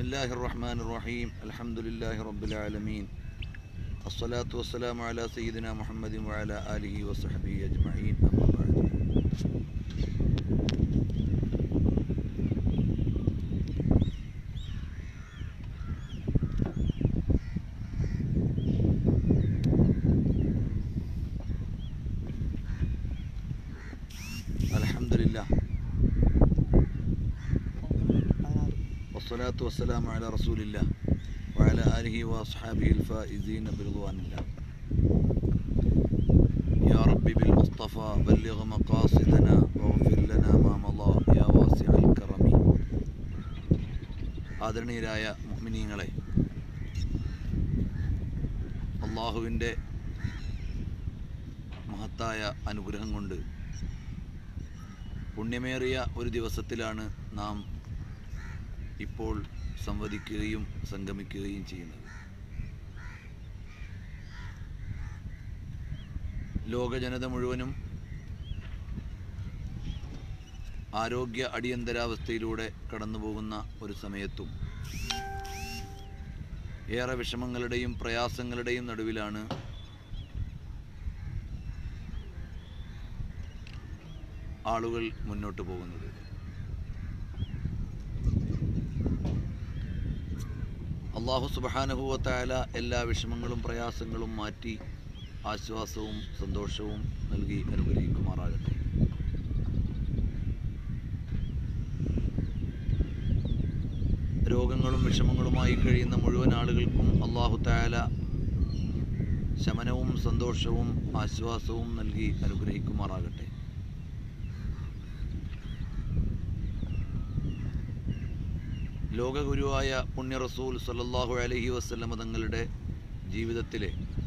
الله الرحمن الرحيم الحمد لله رب العالمين الصلاة والسلام على سيدنا محمد وعلى آله وصحبه أجمعين أما بعد الحمد لله والصلاة والسلام على رسول الله وعلى آله وأصحابه الفائزين برضوان الله يا رب بالمصطفى بلغ مقاصدنا واغفر لنا ما مضى يا واسع الكرم ആദരണീയരായ മുഅ്മിനീങ്ങളെ അള്ളാഹുവിൻ്റെ മഹത്തായ അനുഗ്രഹം കൊണ്ട് പുണ്യമേറിയ ഒരു ദിവസത്തിലാണ് നാം ഇപ്പോൾ സംവദിക്കുകയും സംഗമിക്കുകയും ചെയ്യുന്നത് ലോക ജനത മുഴുവനും ആരോഗ്യ അടിയന്തരാവസ്ഥയിലൂടെ കടന്നുപോകുന്ന ഒരു സമയത്തും ഏറെ വിഷമങ്ങളുടെയും പ്രയാസങ്ങളുടെയും നടുവിലാണ് ആളുകൾ മുന്നോട്ട് പോകുന്നത് അള്ളാഹു സുബാനുഭവത്തായ എല്ലാ വിഷമങ്ങളും പ്രയാസങ്ങളും മാറ്റി ആശ്വാസവും സന്തോഷവും നൽകി അനുഗ്രഹിക്കുമാറാകട്ടെ രോഗങ്ങളും വിഷമങ്ങളുമായി കഴിയുന്ന മുഴുവൻ ആളുകൾക്കും അള്ളാഹു തായാല ശമനവും സന്തോഷവും ആശ്വാസവും നൽകി അനുഗ്രഹിക്കുമാറാകട്ടെ ലോകഗുരുവായ പുണ്യ റസൂൽ സല്ലല്ലാഹു അലൈഹി വസല്ലമ തങ്ങളുടെ ജീവിതത്തിലെ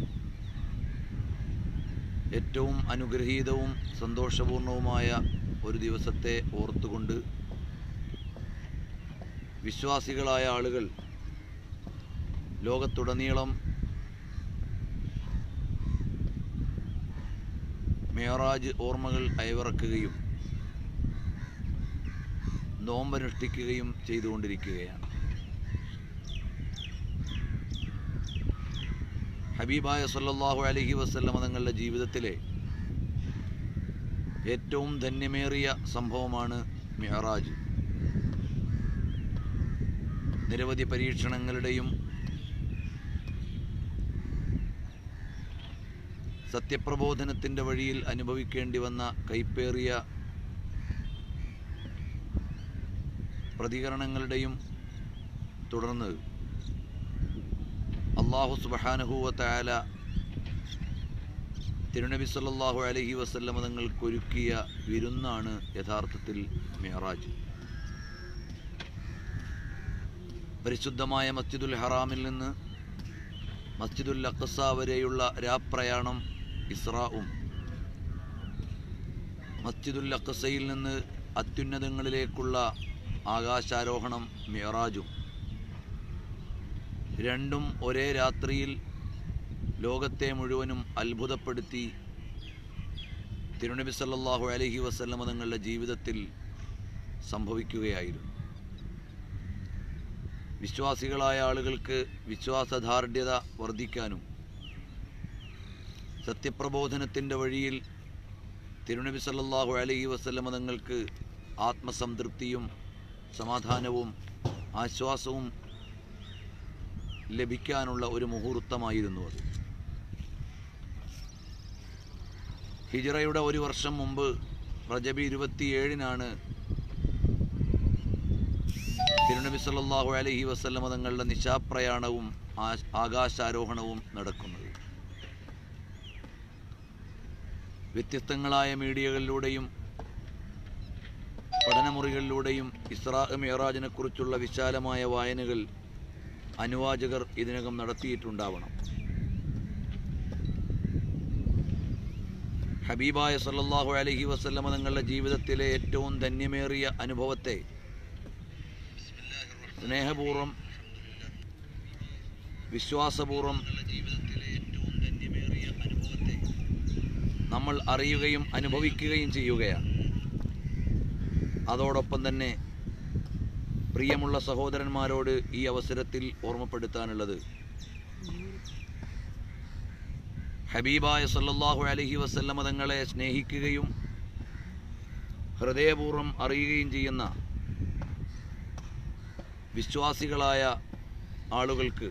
ഏറ്റവും അനുഗ്രഹീതവും സന്തോഷപൂർണവുമായ ഒരു ദിവസത്തെ ഓർത്തുകൊണ്ട് വിശ്വാസികളായ ആളുകൾ ലോകത്തുടനീളം മേറാജ് ഓർമ്മകൾ അയവിറക്കുകയും നോമ്പനുഷ്ഠിക്കുകയും ചെയ്തുകൊണ്ടിരിക്കുകയാണ് ഹബീബായ സല്ലല്ലാഹു അലൈഹി വസല്ലമ തങ്ങളുടെ ജീവിതത്തിലെ ഏറ്റവും ധന്യമേറിയ സംഭവമാണ് മെഹറാജ് നിരവധി പരീക്ഷണങ്ങളുടെയും സത്യപ്രബോധനത്തിൻ്റെ വഴിയിൽ അനുഭവിക്കേണ്ടി വന്ന കൈപ്പേറിയ പ്രതികരണങ്ങളുടെയും തുടർന്ന് അള്ളാഹു സുബഹാനഹുവ തായാല തിരുനബി സല്ലല്ലാഹു അലൈഹി വസല്ലമ തങ്ങൾക്കൊരുക്കിയ വിരുന്നാണ് യഥാർത്ഥത്തിൽ മെഹറാജ് പരിശുദ്ധമായ മസ്ജിദുൽ ഹറാമിൽ നിന്ന് മസ്ജിദുൽ അഖസ വരെയുള്ള രാപ്രയാണം ഇസ്രാവും മസ്ജിദുൽ അഖസയിൽ നിന്ന് അത്യുന്നതങ്ങളിലേക്കുള്ള ആകാശാരോഹണം മിയറാജും രണ്ടും ഒരേ രാത്രിയിൽ ലോകത്തെ മുഴുവനും അത്ഭുതപ്പെടുത്തി തിരുനബി സല്ലല്ലാഹു അലൈഹി വസല്ലമ തങ്ങളുടെ ജീവിതത്തിൽ സംഭവിക്കുകയായിരുന്നു വിശ്വാസികളായ ആളുകൾക്ക് വിശ്വാസദാർഢ്യത വർദ്ധിക്കാനും സത്യപ്രബോധനത്തിൻ്റെ വഴിയിൽ തിരുനബി സല്ലല്ലാഹു അലൈഹി വസല്ലമ തങ്ങൾക്ക് ആത്മസംതൃപ്തിയും സമാധാനവും ആശ്വാസവും ലഭിക്കാനുള്ള ഒരു മുഹൂർത്തമായിരുന്നു അത് ഹിജറയുടെ ഒരു വർഷം മുമ്പ് റജബി ഇരുപത്തിയേഴിനാണ് തിരുനബി സല്ലല്ലാഹു അലൈഹി വസല്ലമ തങ്ങളുടെ നിശാപ്രയാണവും ആ- ആകാശാരോഹണവും നടക്കുന്നത് വ്യത്യസ്തങ്ങളായ മീഡിയകളിലൂടെയും പഠനമുറികളിലൂടെയും ഇസ്രാ മിയറാജിനെ കുറിച്ചുള്ള വിശാലമായ വായനകൾ അനുവാചകർ ഇതിനകം നടത്തിയിട്ടുണ്ടാവണം ഹബീബായ സല്ലല്ലാഹു അലൈഹി വസല്ലമ തങ്ങളുടെ ജീവിതത്തിലെ ഏറ്റവും ധന്യമേറിയ അനുഭവത്തെ സ്നേഹപൂർവം വിശ്വാസപൂർവം നമ്മൾ അറിയുകയും അനുഭവിക്കുകയും ചെയ്യുകയാണ് അതോടൊപ്പം തന്നെ പ്രിയമുള്ള സഹോദരന്മാരോട് ഈ അവസരത്തിൽ ഓർമ്മപ്പെടുത്താനുള്ളത് ഹബീബായ സല്ലല്ലാഹു അലൈഹി വസല്ലമ തങ്ങളെ സ്നേഹിക്കുകയും ഹൃദയപൂർവ്വം അറിയുകയും ചെയ്യുന്ന വിശ്വാസികളായ ആളുകൾക്ക്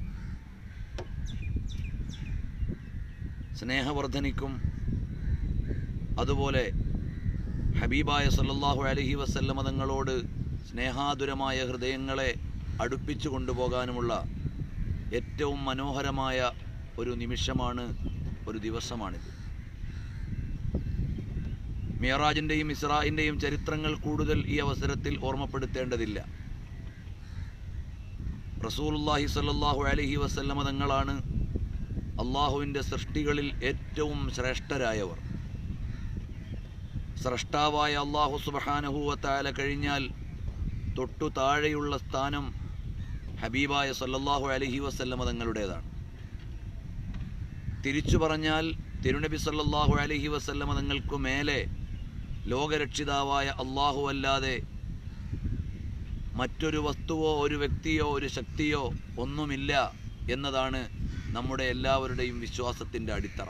സ്നേഹവർദ്ധനിക്കും അതുപോലെ ഹബീബായ സല്ലല്ലാഹു അലൈഹി വസല്ലമ തങ്ങളോട് സ്നേഹാതുരമായ ഹൃദയങ്ങളെ അടുപ്പിച്ചു കൊണ്ടുപോകാനുമുള്ള ഏറ്റവും മനോഹരമായ ഒരു നിമിഷമാണ് ഒരു ദിവസമാണിത് മിയറാജിൻ്റെയും ഇസ്രായിൻ്റെയും ചരിത്രങ്ങൾ കൂടുതൽ ഈ അവസരത്തിൽ ഓർമ്മപ്പെടുത്തേണ്ടതില്ല റസൂലുല്ലാഹി സല്ലല്ലാഹു അലൈഹി വസല്ലമ തങ്ങളാണ് അള്ളാഹുവിൻ്റെ സൃഷ്ടികളിൽ ഏറ്റവും ശ്രേഷ്ഠരായവർ സ്രഷ്ടാവായ അള്ളാഹു സുബഹാനഹുവത്തായ കഴിഞ്ഞാൽ തൊട്ടു താഴെയുള്ള സ്ഥാനം ഹബീബായ സല്ലല്ലാഹു അലൈഹി വസല്ലമ തങ്ങളുടേതാണ് തിരിച്ചു പറഞ്ഞാൽ തിരുനബി സല്ലല്ലാഹു അലൈഹി വസല്ലമ തങ്ങൾക്കു മേലെ ലോകരക്ഷിതാവായ അള്ളാഹു അല്ലാതെ മറ്റൊരു വസ്തുവോ ഒരു വ്യക്തിയോ ഒരു ശക്തിയോ ഒന്നുമില്ല എന്നതാണ് നമ്മുടെ എല്ലാവരുടെയും വിശ്വാസത്തിൻ്റെ അടിത്തറ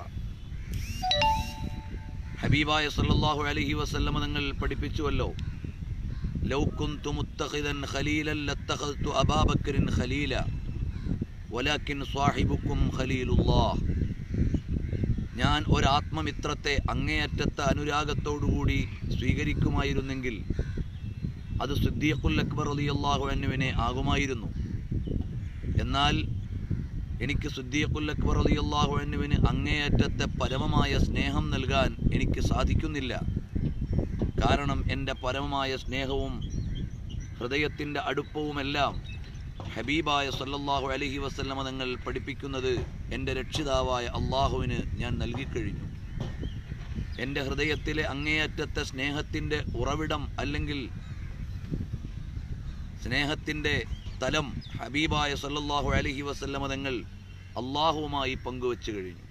ഹബീബായ സല്ലല്ലാഹു അലൈഹി വസല്ലമ തങ്ങൾ പഠിപ്പിച്ചുവല്ലോ ലൗ കുന്തു മുത്തഖിദൻ ഖലീലൻ ലത്തഖദ്തു അബാബക്കറിൻ ഖലീല വലാക്കിൻ സ്വാഹിബുക്കും ഖലീലുല്ലാഹ് ഞാൻ ഒരാത്മമിത്രത്തെ അങ്ങേയറ്റത്തെ അനുരാഗത്തോടുകൂടി സ്വീകരിക്കുമായിരുന്നെങ്കിൽ അത് സിദ്ദീഖുൽ അക്ബർ റളിയല്ലാഹു അൻഹുവിനെ ആകുമായിരുന്നു എന്നാൽ എനിക്ക് സിദ്ദീഖുൽ അക്ബർ റളിയല്ലാഹു അൻഹുവിന് അങ്ങേയറ്റത്തെ പരമമായ സ്നേഹം നൽകാൻ എനിക്ക് സാധിക്കുന്നില്ല കാരണം എൻ്റെ പരമമായ സ്നേഹവും ഹൃദയത്തിൻ്റെ അടുപ്പവുമെല്ലാം ഹബീബായ സല്ലല്ലാഹു അലൈഹി വസല്ലമ തങ്ങൾ പഠിപ്പിക്കുന്നത് എൻ്റെ രക്ഷിതാവായ അള്ളാഹുവിന് ഞാൻ നൽകിക്കഴിഞ്ഞു എൻ്റെ ഹൃദയത്തിലെ അങ്ങേയറ്റത്തെ സ്നേഹത്തിൻ്റെ ഉറവിടം അല്ലെങ്കിൽ സ്നേഹത്തിൻ്റെ തലം ഹബീബായ സല്ലല്ലാഹു അലൈഹി വസല്ലമ തങ്ങൾ അള്ളാഹുവുമായി പങ്കുവച്ചു കഴിഞ്ഞു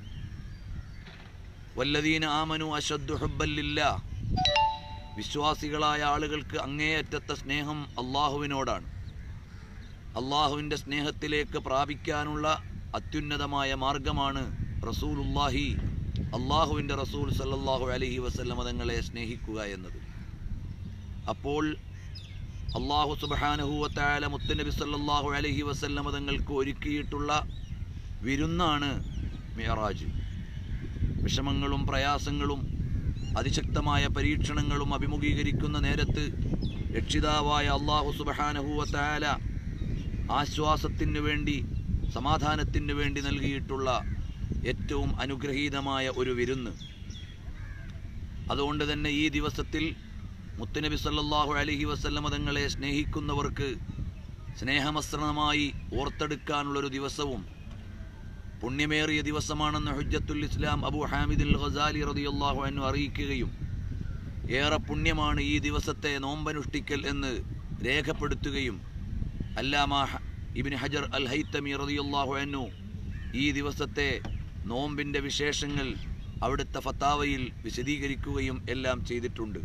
വല്ലദീന ആമനു അശദ്ദു ഹുബ്ബല്ലില്ല വിശ്വാസികളായ ആളുകൾക്ക് അങ്ങേയറ്റത്തെ സ്നേഹം അള്ളാഹുവിനോടാണ് അള്ളാഹുവിൻ്റെ സ്നേഹത്തിലേക്ക് പ്രാപിക്കാനുള്ള അത്യുന്നതമായ മാർഗമാണ് റസൂലുല്ലാഹി അള്ളാഹുവിൻ്റെ റസൂൽ സല്ലല്ലാഹു അലൈഹി വസല്ലമ തങ്ങളെ സ്നേഹിക്കുക എന്നത് അപ്പോൾ അള്ളാഹു സുബഹാനഹുവത്തായ മുത്തനബി സല്ലല്ലാഹു അലൈഹി വസല്ലമ തങ്ങൾക്ക് ഒരുക്കിയിട്ടുള്ള വിരുന്നാണ് മിയറാജ് വിഷമങ്ങളും പ്രയാസങ്ങളും അതിശക്തമായ പരീക്ഷണങ്ങളും അഭിമുഖീകരിക്കുന്ന നേരത്ത് രക്ഷിതാവായ അള്ളാഹു സുബഹാനഹുവത്തായ ആശ്വാസത്തിന് വേണ്ടി സമാധാനത്തിന് വേണ്ടി നൽകിയിട്ടുള്ള ഏറ്റവും അനുഗ്രഹീതമായ ഒരു വിരുന്ന് അതുകൊണ്ട് തന്നെ ഈ ദിവസത്തിൽ മുത്തുനബി സല്ലല്ലാഹു അലൈഹി വസല്ലമ തങ്ങളെ സ്നേഹിക്കുന്നവർക്ക് സ്നേഹമസ്രണമായി ഓർത്തെടുക്കാനുള്ളൊരു ദിവസവും പുണ്യമേറിയ ദിവസമാണെന്ന് ഹുജ്ജത്തുൽ ഇസ്ലാം അബു ഹാമിദുൽ ഖസാലി റളിയല്ലാഹു അൻഹു അറിയിക്കുകയും ഏറെ പുണ്യമാണ് ഈ ദിവസത്തെ നോമ്പനുഷ്ഠിക്കൽ എന്ന് രേഖപ്പെടുത്തുകയും അല്ലാമ ഹ- ഇബ്നു ഹജർ അൽ ഹൈത്തമി റളിയല്ലാഹു അൻഹു ഈ ദിവസത്തെ നോമ്പിൻ്റെ വിശേഷങ്ങൾ അവിടുത്തെ ഫത്താവയിൽ വിശദീകരിക്കുകയും എല്ലാം ചെയ്തിട്ടുണ്ട്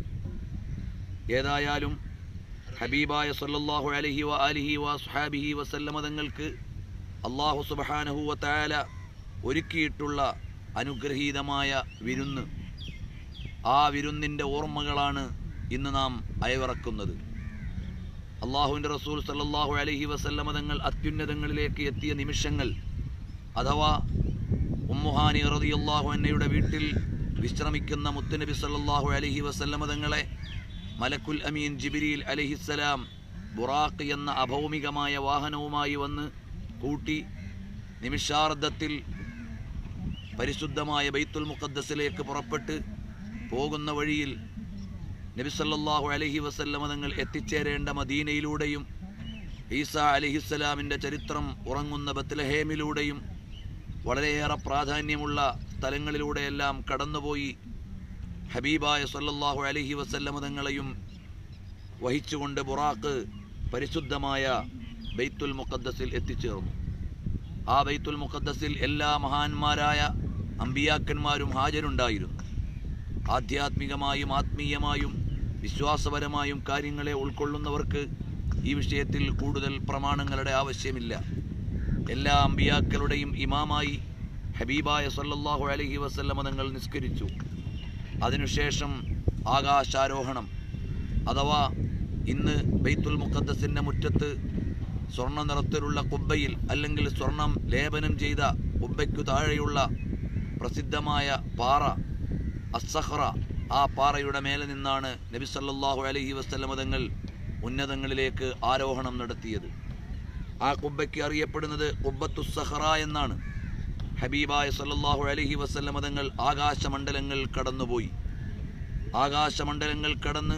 ഏതായാലും ഹബീബായ സല്ലല്ലാഹു അലൈഹി വ ആലിഹി വ സുഹാബിഹി വസല്ലമ തങ്ങൾക്ക് അള്ളാഹു സുബ്ഹാനഹു വ തആല ഒരുക്കിയിട്ടുള്ള അനുഗ്രഹീതമായ വിരുന്ന് ആ വിരുന്നിൻ്റെ ഓർമ്മകളാണ് ഇന്ന് നാം അയവിറക്കുന്നത് അള്ളാഹുവിൻ്റെ റസൂൽ സല്ലല്ലാഹു അലൈഹി വസല്ലമ തങ്ങൾ അത്യുന്നതങ്ങളിലേക്ക് എത്തിയ നിമിഷങ്ങൾ അഥവാ ഉമ്മുഹാനി റളിയല്ലാഹു അന്നയുടെ വീട്ടിൽ വിശ്രമിക്കുന്ന മുത്തുനബി സല്ലല്ലാഹു അലൈഹി വസല്ലമ തങ്ങളെ മലക്കുൽ അമീൻ ജിബിരിൽ അലഹിസ്സലാം ബുറാഖ് എന്ന അഭൗമികമായ വാഹനവുമായി വന്ന് കൂട്ടി നിമിഷാർദ്ധത്തിൽ പരിശുദ്ധമായ ബൈത്തുൽ മുഖദ്ദസിലേക്ക് പുറപ്പെട്ട് പോകുന്ന വഴിയിൽ നബിസല്ലാഹു അലഹി വസല്ലമ തങ്ങൾ എത്തിച്ചേരേണ്ട മദീനയിലൂടെയും ഈസ അലിഹിസ്സലാമിൻ്റെ ചരിത്രം ഉറങ്ങുന്ന ബത്ലഹേമിലൂടെയും വളരെയേറെ പ്രാധാന്യമുള്ള സ്ഥലങ്ങളിലൂടെയെല്ലാം കടന്നുപോയി ഹബീബായ സല്ലല്ലാഹു അലൈഹി വസല്ലമ തങ്ങളെയും വഹിച്ചുകൊണ്ട് ബുറാക്ക് പരിശുദ്ധമായ ബൈത്തുൽ മുഖദ്ദസിൽ എത്തിച്ചേർന്നു ആ ബൈത്തുൽ മുഖദ്ദസിൽ എല്ലാ മഹാന്മാരായ അമ്പിയാക്കന്മാരും ഹാജരുണ്ടായിരുന്നു ആധ്യാത്മികമായും ആത്മീയമായും വിശ്വാസപരമായും കാര്യങ്ങളെ ഉൾക്കൊള്ളുന്നവർക്ക് ഈ വിഷയത്തിൽ കൂടുതൽ പ്രമാണങ്ങളുടെ ആവശ്യമില്ല എല്ലാ അമ്പിയാക്കളുടെയും ഇമാമായി ഹബീബായ സല്ലല്ലാഹു അലൈഹി വസല്ലമ തങ്ങൾ നിസ്കരിച്ചു അതിനുശേഷം ആകാശാരോഹണം അഥവാ ഇന്ന് ബൈത്തുൽ മുഖദ്ദസിൻ്റെ മുറ്റത്ത് സ്വർണ്ണ നിറത്തിലുള്ള കുബ്ബയിൽ അല്ലെങ്കിൽ സ്വർണം ലേപനം ചെയ്ത കുബ്ബയ്ക്കു താഴെയുള്ള പ്രസിദ്ധമായ പാറ അസ്സഹ്റ ആ പാറയുടെ മേലെ നിന്നാണ് നബി സല്ലല്ലാഹു അലൈഹി വസല്ലമ തങ്ങൾ ഉന്നതങ്ങളിലേക്ക് ആരോഹണം നടത്തിയത് ആ കുബ്ബയ്ക്ക് അറിയപ്പെടുന്നത് കുബ്ബത്തുസ്സഹറ എന്നാണ് ഹബീബായ സല്ലല്ലാഹു അലൈഹി വസല്ലമ തങ്ങൾ ആകാശമണ്ഡലങ്ങൾ കടന്നുപോയി ആകാശമണ്ഡലങ്ങൾ കടന്ന്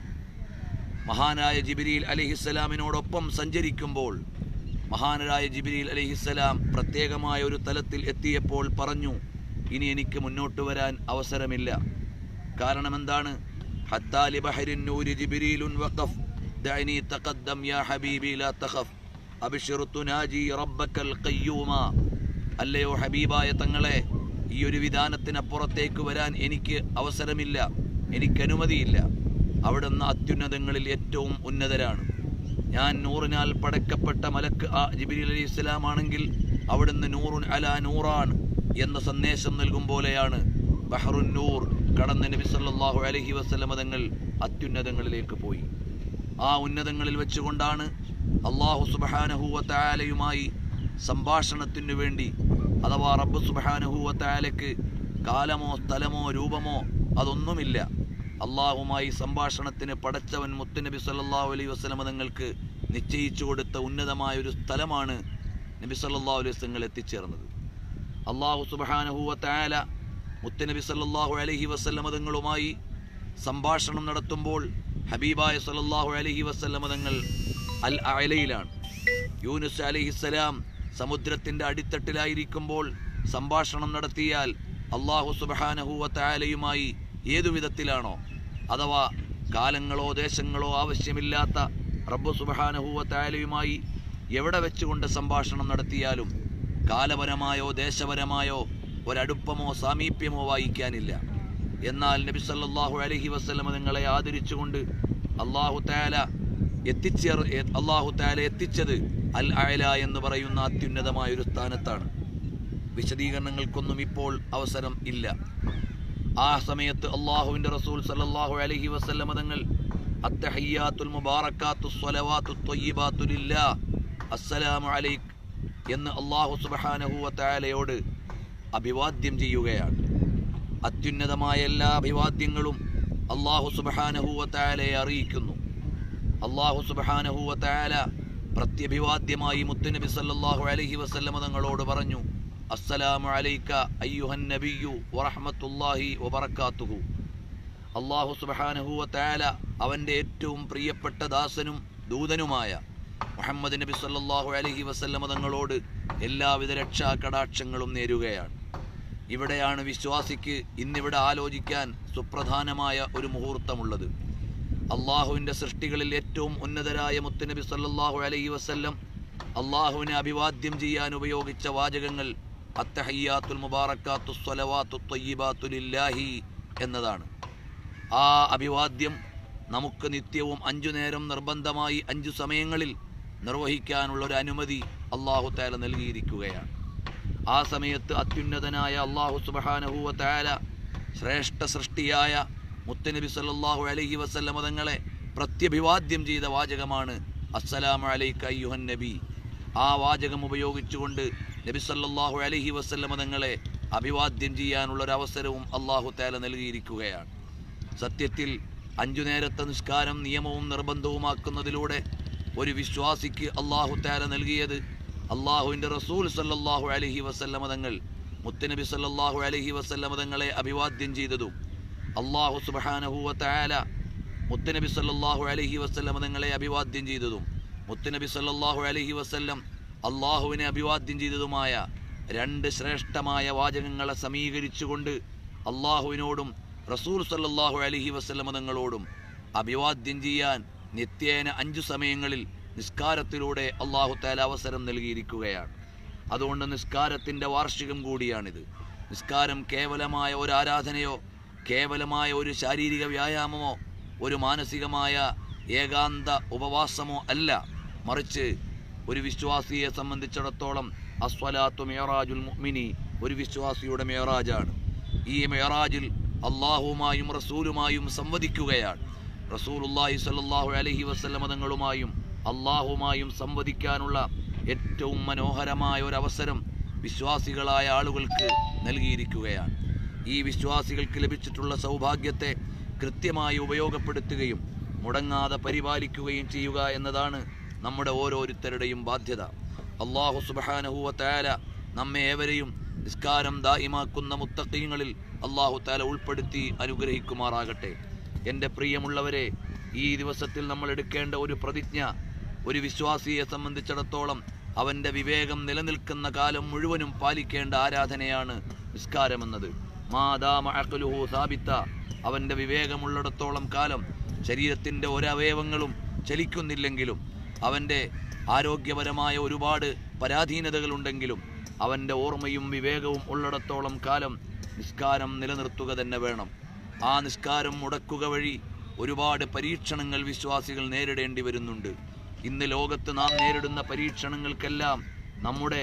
മഹാനായ ജിബിരിയിൽ അലിഹിസ്സലാമിനോടൊപ്പം സഞ്ചരിക്കുമ്പോൾ മഹാനരായ ജിബിരിയിൽ അലിഹിസ്സലാം പ്രത്യേകമായ ഒരു തലത്തിൽ എത്തിയപ്പോൾ പറഞ്ഞു ഇനി എനിക്ക് മുന്നോട്ട് വരാൻ അവസരമില്ല കാരണം എന്താണ് ഹത്താലി ബഹരിൻ നൂരി ജിബിരിലുൻ വഖഫ് ദഅനി തഖദ്ദം യാ ഹബീബി ലാ തഖഫ് അബ്ശിർ തുനാജി റബ്ബക്കൽ ഖയ്യൂമ അല്ലയോ ഹബീബായ തങ്ങളെ ഈ ഒരു വിധാനത്തിനപ്പുറത്തേക്ക് വരാൻ എനിക്ക് അവസരമില്ല എനിക്ക് അനുമതിയില്ല അവിടുന്ന് അത്യുന്നതങ്ങളിൽ ഏറ്റവും ഉന്നതരാണ് ഞാൻ നൂറിനാൽ പടക്കപ്പെട്ട മലക്ക് ആ ജിബിരി അലി ഇസ്ലാം ആണെങ്കിൽ അവിടുന്ന് നൂറുൻ അല നൂറാണ് എന്ന സന്ദേശം നൽകും പോലെയാണ് ബഹറുൻ നൂർ കടന്ന നബി സല്ലല്ലാഹു അലൈഹി വസല്ലമ തങ്ങൾ അത്യുന്നതങ്ങളിലേക്ക് പോയി ആ ഉന്നതങ്ങളിൽ വെച്ചുകൊണ്ടാണ് അള്ളാഹു സുബഹാനഹുവ തായാലയുമായി സംഭാഷണത്തിനു വേണ്ടി അഥവാ റബ്ബ് സുബഹാനഹുവ തായാലയ്ക്ക് കാലമോ സ്ഥലമോ രൂപമോ അതൊന്നുമില്ല അള്ളാഹുമായി സംഭാഷണത്തിന് പടച്ചവൻ മുത്തുനബി സല്ലല്ലാഹു അലൈഹി വസല്ലമ തങ്ങൾക്ക് നിശ്ചയിച്ചു കൊടുത്ത ഉന്നതമായ ഒരു സ്ഥലമാണ് നബി സല്ലല്ലാഹു അലൈഹി വസല്ലങ്ങൾ എത്തിച്ചേർന്നത് അള്ളാഹു സുബഹാനഹുവ തായാല മുത്തുനബി സല്ലല്ലാഹു അലൈഹി വസല്ലമ തങ്ങളുമായി സംഭാഷണം നടത്തുമ്പോൾ ഹബീബായ സല്ലല്ലാഹു അലൈഹി വസല്ലമ തങ്ങൾ അൽ അലയിലാണ് യൂനുസ് അലൈഹിസ്സലാം സമുദ്രത്തിന്റെ അടിത്തട്ടിലായിരിക്കുമ്പോൾ സംഭാഷണം നടത്തിയാൽ അള്ളാഹു സുബഹാനഹുവ തായാലയുമായി ഏതു വിധത്തിലാണോ അഥവാ കാലങ്ങളോ ദേശങ്ങളോ ആവശ്യമില്ലാത്ത റബ്ബു സുബഹാനഹുവ തായാലയുമായി എവിടെ വെച്ചുകൊണ്ട് സംഭാഷണം നടത്തിയാലും കാലപരമായോ ദേശപരമായോ ഒരടുപ്പമോ സാമീപ്യമോ വായിക്കാനില്ല എന്നാൽ നബി സല്ലല്ലാഹു അലൈഹി വസല്ലമ നിങ്ങളെ ആദരിച്ചുകൊണ്ട് അള്ളാഹു താല എത്തിച്ചേർ അള്ളാഹു താല എത്തിച്ചത് അൽ അയല എന്ന് പറയുന്ന അത്യുന്നതമായ ഒരു സ്ഥാനത്താണ് വിശദീകരണങ്ങൾക്കൊന്നും ഇപ്പോൾ അവസരം ഇല്ല ആ സമയത്ത് അള്ളാഹുവിന്റെ റസൂൽ സല്ലല്ലാഹു അലൈഹി വസല്ലമ തങ്ങൾ അത്തഹയ്യാത്തുൽ മുബാറക്കാത്തു സ്വലവാത്തു ത്വയ്യിബാത്തു ലില്ലാ അസ്സലാമു അലൈക് എന്ന് അള്ളാഹു സുബ്ഹാനഹു വതആലയോട് അഭിവാദ്യം ചെയ്യുകയാണ് അത്യുന്നതമായ എല്ലാ അഭിവാദ്യങ്ങളും അള്ളാഹു സുബ്ഹാനഹു വതആലയെ അറിയിക്കുന്നു അള്ളാഹു സുബ്ഹാനഹു വതആല പ്രത്യഭിവാദ്യമായി മുത്തുനബി സല്ലല്ലാഹു അലൈഹി വസല്ലമ തങ്ങളോട് പറഞ്ഞു അസ്സലാമു അലൈക അയ്യുഹൻ നബിയു വറഹ്മത്തുള്ളാഹി വബറകാതുഹു അള്ളാഹു സുബ്ഹാനഹു വതആല അവൻ്റെ ഏറ്റവും പ്രിയപ്പെട്ട ദാസനും ദൂതനുമായ മുഹമ്മദ് നബി സല്ലല്ലാഹു അലൈഹി വസല്ലമ തങ്ങളോട് എല്ലാവിധ രക്ഷാ കടാക്ഷങ്ങളും നേരുകയാണ് ഇവിടെയാണ് വിശ്വാസിക്ക് ഇന്നിവിടെ ആലോചിക്കാൻ സുപ്രധാനമായ ഒരു മുഹൂർത്തമുള്ളത് അള്ളാഹുവിൻ്റെ സൃഷ്ടികളിൽ ഏറ്റവും ഉന്നതരായ മുത്തുനബി സല്ലല്ലാഹു അലൈഹി വസല്ലം അള്ളാഹുവിനെ അഭിവാദ്യം ചെയ്യാൻ ഉപയോഗിച്ച വാചകങ്ങൾ അത്തഹയ്യാത്തുൽ മുബാറക്കാത്തു സ്വലവാത്തു ത്വയ്യിബാത്തു ലില്ലാഹി എന്നതാണ് ആ അഭിവാദ്യം നമുക്ക് നിത്യവും അഞ്ചു നേരം നിർബന്ധമായി അഞ്ചു സമയങ്ങളിൽ നിർവഹിക്കാനുള്ള ഒരു അനുമതി അള്ളാഹു താല നൽകിയിരിക്കുകയാണ് ആ സമയത്ത് അത്യുന്നതനായ അള്ളാഹു സുബഹാനഹുവ താല ശ്രേഷ്ഠ സൃഷ്ടിയായ മുത്തനബി സല്ലല്ലാഹു അലൈഹി വസല്ലമ തങ്ങളെ പ്രത്യഭിവാദ്യം ചെയ്ത വാചകമാണ് അസ്സലാമു അലൈക അയ്യുഹൻ നബി ആ വാചകം ഉപയോഗിച്ചുകൊണ്ട് നബി സല്ലല്ലാഹു അലൈഹി വസല്ലമ തങ്ങളെ അഭിവാദ്യം ചെയ്യാനുള്ള ഒരു അവസരവും അള്ളാഹു താല നൽകിയിരിക്കുകയാണ് സത്യത്തിൽ അഞ്ചു നേരത്തെ നിസ്കാരം നിയമവും നിർബന്ധവുമാക്കുന്നതിലൂടെ ഒരു വിശ്വാസിക്ക് അള്ളാഹു താല നൽകിയത് അള്ളാഹുവിൻ്റെ റസൂൽ സല്ലല്ലാഹു അലൈഹി വസല്ലമ തങ്ങൾ മുത്തനബി സല്ലല്ലാഹു അലൈഹി വസല്ലമ തങ്ങളെ അഭിവാദ്യം ചെയ്തതും അള്ളാഹു സുബ്ഹാനഹു വതആല മുത്തനബി സല്ലല്ലാഹു അലൈഹി വസല്ലമ തങ്ങളെ അഭിവാദ്യം ചെയ്തതും മുത്തനബി സല്ലല്ലാഹു അലൈഹി വസല്ലം അള്ളാഹുവിനെ അഭിവാദ്യം ചെയ്തതുമായ രണ്ട് ശ്രേഷ്ഠമായ വാചകങ്ങളെ സമീകരിച്ചുകൊണ്ട് അള്ളാഹുവിനോടും റസൂൽ സല്ലല്ലാഹു അലൈഹി വസല്ലമ തങ്ങളോടും അഭിവാദ്യം ചെയ്യാൻ നിത്യേന അഞ്ചു സമയങ്ങളിൽ നിസ്കാരത്തിലൂടെ അള്ളാഹു താല അവസരം നൽകിയിരിക്കുകയാണ് അതുകൊണ്ട് നിസ്കാരത്തിൻ്റെ വാർഷികം കൂടിയാണിത് നിസ്കാരം കേവലമായ ഒരു ആരാധനയോ കേവലമായ ഒരു ശാരീരിക വ്യായാമമോ ഒരു മാനസികമായ ഏകാന്ത ഉപവാസമോ അല്ല മറിച്ച് ഒരു വിശ്വാസിയെ സംബന്ധിച്ചിടത്തോളം അസ്വലാത്തു മേറാജുൽ മുഅ്മിനി ഒരു വിശ്വാസിയുടെ മേറാജാണ് ഈ മേറാജിൽ അള്ളാഹുമായും റസൂലുമായും സംവദിക്കുകയാണ് റസൂലുള്ളാഹി സ്വല്ലല്ലാഹു അലൈഹി വസല്ലമ തങ്ങളുമായും അള്ളാഹുമായും സംവദിക്കാനുള്ള ഏറ്റവും മനോഹരമായ ഒരു അവസരം വിശ്വാസികളായ ആളുകൾക്ക് നൽകിയിരിക്കുകയാണ് ഈ വിശ്വാസികൾക്ക് ലഭിച്ചിട്ടുള്ള സൗഭാഗ്യത്തെ കൃത്യമായി ഉപയോഗപ്പെടുത്തുകയും മുടങ്ങാതെ പരിപാലിക്കുകയും ചെയ്യുക എന്നതാണ് നമ്മുടെ ഓരോരുത്തരുടെയും ബാധ്യത അള്ളാഹു സുബാനഹുവ താല നമ്മെ ഏവരെയും നിസ്കാരം ദായിമാക്കുന്ന മുത്തക്കീങ്ങളിൽ അള്ളാഹു താല ഉൾപ്പെടുത്തി അനുഗ്രഹിക്കുമാറാകട്ടെ എൻ്റെ പ്രിയമുള്ളവരെ ഈ ദിവസത്തിൽ നമ്മൾ എടുക്കേണ്ട ഒരു പ്രതിജ്ഞ ഒരു വിശ്വാസിയെ സംബന്ധിച്ചിടത്തോളം അവൻ്റെ വിവേകം നിലനിൽക്കുന്ന കാലം മുഴുവനും പാലിക്കേണ്ട ആരാധനയാണ് നിസ്കാരമെന്നത് മാതാമ അഖ്ലുഹു സാബിത്ത അവൻ്റെ വിവേകമുള്ളിടത്തോളം കാലം ശരീരത്തിൻ്റെ ഒരവയവങ്ങളും ചലിക്കുന്നില്ലെങ്കിലും അവൻ്റെ ആരോഗ്യപരമായ ഒരുപാട് പരാധീനതകളുണ്ടെങ്കിലും അവൻ്റെ ഓർമ്മയും വിവേകവും ഉള്ളിടത്തോളം കാലം നിസ്കാരം നിലനിർത്തുക തന്നെ വേണം ആ നിസ്കാരം മുടക്കുക വഴി ഒരുപാട് പരീക്ഷണങ്ങൾ വിശ്വാസികൾ നേരിടേണ്ടി വരുന്നുണ്ട് ഇന്ന് ലോകത്ത് നാം നേരിടുന്ന പരീക്ഷണങ്ങൾക്കെല്ലാം നമ്മുടെ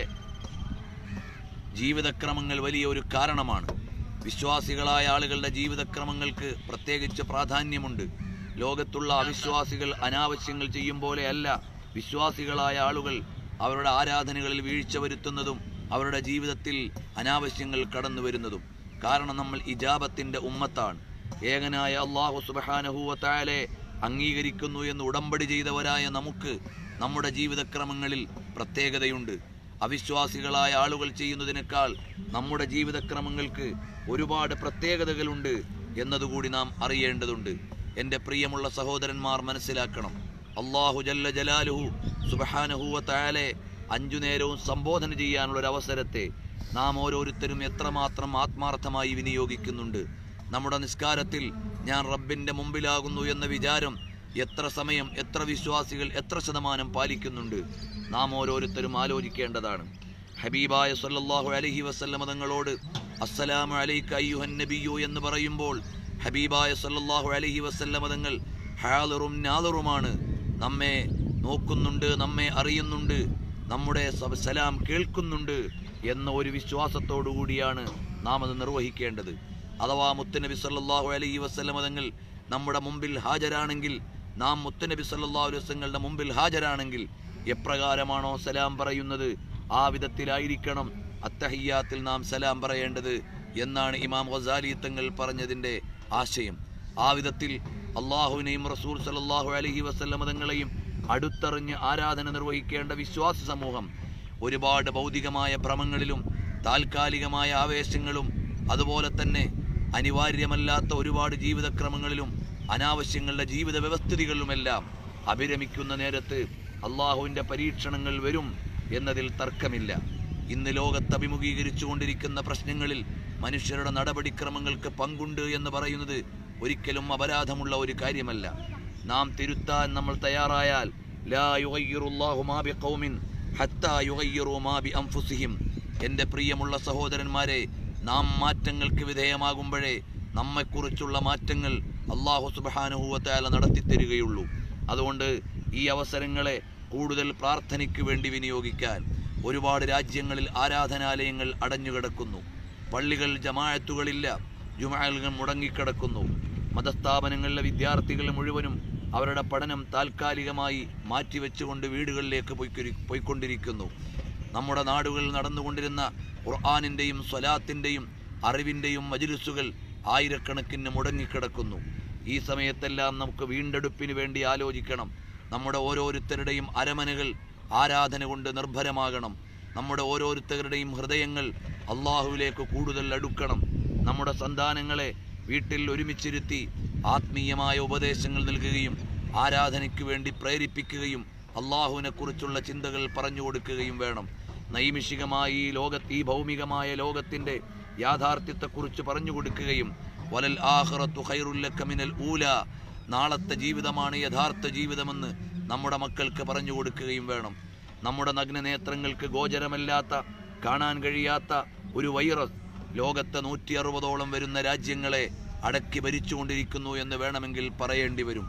ജീവിതക്രമങ്ങൾ വലിയ ഒരു കാരണമാണ് വിശ്വാസികളായ ആളുകളുടെ ജീവിതക്രമങ്ങൾക്ക് പ്രത്യേകിച്ച് പ്രാധാന്യമുണ്ട് ലോകത്തുള്ള അവിശ്വാസികൾ അനാവശ്യങ്ങൾ ചെയ്യും പോലെയല്ല വിശ്വാസികളായ ആളുകൾ അവരുടെ ആരാധനകളിൽ വീഴ്ച വരുത്തുന്നതും അവരുടെ ജീവിതത്തിൽ അനാവശ്യങ്ങൾ കടന്നു വരുന്നതും കാരണം നമ്മൾ ഇജാബത്തിന്റെ ഉമ്മത്താണ് ഏകനായ അള്ളാഹു സുബാനഹൂവത്തായാലെ അംഗീകരിക്കുന്നു എന്ന് ഉടമ്പടി ചെയ്തവരായ നമുക്ക് നമ്മുടെ ജീവിതക്രമങ്ങളിൽ പ്രത്യേകതയുണ്ട് അവിശ്വാസികളായ ആളുകൾ ചെയ്യുന്നതിനേക്കാൾ നമ്മുടെ ജീവിതക്രമങ്ങൾക്ക് ഒരുപാട് പ്രത്യേകതകളുണ്ട് എന്നതുകൂടി നാം അറിയേണ്ടതുണ്ട് എൻ്റെ പ്രിയമുള്ള സഹോദരന്മാർ മനസ്സിലാക്കണം അള്ളാഹു ജല്ല ജലാലുഹു സുബഹാനഹുവ തായാലെ അഞ്ചു നേരവും സംബോധന ചെയ്യാനുള്ള ഒരു അവസരത്തെ നാം ഓരോരുത്തരും എത്രമാത്രം ആത്മാർത്ഥമായി വിനിയോഗിക്കുന്നുണ്ട് നമ്മുടെ നിസ്കാരത്തിൽ ഞാൻ റബ്ബിന്റെ മുമ്പിലാകുന്നു എന്ന വിചാരം എത്ര സമയം എത്ര വിശ്വാസികൾ എത്ര ശതമാനം പാലിക്കുന്നുണ്ട് നാം ഓരോരുത്തരും ആലോചിക്കേണ്ടതാണ് ഹബീബായ സല്ലല്ലാഹു അലൈഹി വസല്ലമ തങ്ങളോട് അസ്സലാമു അലൈക അയ്യുഹൻ നബിയു എന്ന് പറയുമ്പോൾ ഹബീബായ സല്ലല്ലാഹു അലൈഹി വസല്ലമ തങ്ങൾ ഹാലറും നാദറുമാണ് നമ്മെ നോക്കുന്നുണ്ട് നമ്മെ അറിയുന്നുണ്ട് നമ്മുടെ സ- സലാം കേൾക്കുന്നുണ്ട് എന്ന ഒരു വിശ്വാസത്തോടു കൂടിയാണ് നാം അത് നിർവഹിക്കേണ്ടത് അഥവാ മുത്തനബി സല്ലല്ലാഹു അലൈഹി വസല്ലമ തങ്ങൾ നമ്മുടെ മുമ്പിൽ ഹാജരാണെങ്കിൽ നാം മുത്തനബി സല്ലല്ലാഹു അലൈഹി വസല്ലങ്ങളുടെ മുമ്പിൽ ഹാജരാണെങ്കിൽ എപ്രകാരമാണോ സലാം പറയുന്നത് ആ വിധത്തിലായിരിക്കണം അത്തഹിയാത്തിൽ നാം സലാം പറയേണ്ടത് എന്നാണ് ഇമാം ഗസാലി തങ്ങൾ പറഞ്ഞതിൻ്റെ ആശയം ആ വിധത്തിൽ അള്ളാഹുവിനെയും റസൂൽ സല്ലല്ലാഹു അലൈഹി വസല്ലമ തങ്ങളെയും അടുത്തറിഞ്ഞ് ആരാധന നിർവഹിക്കേണ്ട വിശ്വാസ സമൂഹം ഒരുപാട് ഭൗതികമായ ഭ്രമങ്ങളിലും താൽക്കാലികമായ ആവേശങ്ങളും അതുപോലെ തന്നെ അനിവാര്യമല്ലാത്ത ഒരുപാട് ജീവിതക്രമങ്ങളിലും അനാവശ്യങ്ങളുടെ ജീവിത വ്യവസ്ഥിതികളിലുമെല്ലാം അഭിരമിക്കുന്ന നേരത്ത് അള്ളാഹുവിൻ്റെ പരീക്ഷണങ്ങൾ വരും എന്നതിൽ തർക്കമില്ല ഇന്ന് ലോകത്ത് അഭിമുഖീകരിച്ചു കൊണ്ടിരിക്കുന്ന പ്രശ്നങ്ങളിൽ മനുഷ്യരുടെ നടപടിക്രമങ്ങൾക്ക് പങ്കുണ്ട് എന്ന് പറയുന്നത് ഒരിക്കലും അപരാധമുള്ള ഒരു കാര്യമല്ല നാം തിരുത്താൻ നമ്മൾ തയ്യാറായാൽ ലാ യുഗയ്യിറുല്ലാഹു മാ ബിഖൗമിൻ ഹത്താ യുഗയ്യിറു മാ ബി അൻഫുസിഹിം എൻ്റെ പ്രിയമുള്ള സഹോദരന്മാരെ നാം മാറ്റങ്ങൾക്ക് വിധേയമാകുമ്പോഴേ നമ്മെക്കുറിച്ചുള്ള മാറ്റങ്ങൾ അള്ളാഹു സുബാനുഭൂവത്താല നടത്തിത്തരികയുള്ളൂ അതുകൊണ്ട് ഈ അവസരങ്ങളെ കൂടുതൽ പ്രാർത്ഥനയ്ക്ക് വേണ്ടി വിനിയോഗിക്കാൻ ഒരുപാട് രാജ്യങ്ങളിൽ ആരാധനാലയങ്ങൾ അടഞ്ഞുകിടക്കുന്നു പള്ളികൾ ജമാഅത്തുകളില്ല ജുമാലുകൾ മുടങ്ങിക്കിടക്കുന്നു മതസ്ഥാപനങ്ങളിലെ വിദ്യാർത്ഥികൾ മുഴുവനും അവരുടെ പഠനം താൽക്കാലികമായി മാറ്റിവെച്ചുകൊണ്ട് വീടുകളിലേക്ക് പോയിക്കൊരി- പോയിക്കൊണ്ടിരിക്കുന്നു നമ്മുടെ നാടുകളിൽ നടന്നുകൊണ്ടിരുന്ന ഖുർആാനിൻ്റെയും സ്വലാത്തിൻ്റെയും അറിവിൻ്റെയും മജിലിസുകൾ ആയിരക്കണക്കിന് മുടങ്ങിക്കിടക്കുന്നു ഈ സമയത്തെല്ലാം നമുക്ക് വീണ്ടെടുപ്പിന് വേണ്ടി ആലോചിക്കണം നമ്മുടെ ഓരോരുത്തരുടെയും അരമനകൾ ആരാധന കൊണ്ട് നിർഭരമാകണം നമ്മുടെ ഓരോരുത്തരുടെയും ഹൃദയങ്ങൾ അള്ളാഹുവിലേക്ക് കൂടുതൽ അടുക്കണം നമ്മുടെ സന്താനങ്ങളെ വീട്ടിൽ ഒരുമിച്ചിരുത്തി ആത്മീയമായ ഉപദേശങ്ങൾ നൽകുകയും ആരാധനയ്ക്ക് വേണ്ടി പ്രേരിപ്പിക്കുകയും അള്ളാഹുവിനെ കുറിച്ചുള്ള ചിന്തകൾ പറഞ്ഞു കൊടുക്കുകയും വേണം നൈമിഷികമായ ഈ ലോകത്ത് ഈ ഭൗമികമായ ലോകത്തിന്റെ യാഥാർത്ഥ്യത്തെക്കുറിച്ച് പറഞ്ഞു കൊടുക്കുകയും വലൽ ആഖിറത്തു ഖൈറുൽ ലക മിനൽ ഊല നാളത്തെ ജീവിതമാണ് യഥാർത്ഥ ജീവിതമെന്ന് നമ്മുടെ മക്കൾക്ക് പറഞ്ഞു കൊടുക്കുകയും വേണം നമ്മുടെ നഗ്നനേത്രങ്ങൾക്ക് ഗോചരമല്ലാത്ത കാണാൻ കഴിയാത്ത ഒരു വൈറസ് ലോകത്തെ നൂറ്റി അറുപതോളം വരുന്ന രാജ്യങ്ങളെ അടക്കി ഭരിച്ചുകൊണ്ടിരിക്കുന്നു എന്ന് വേണമെങ്കിൽ പറയേണ്ടി വരും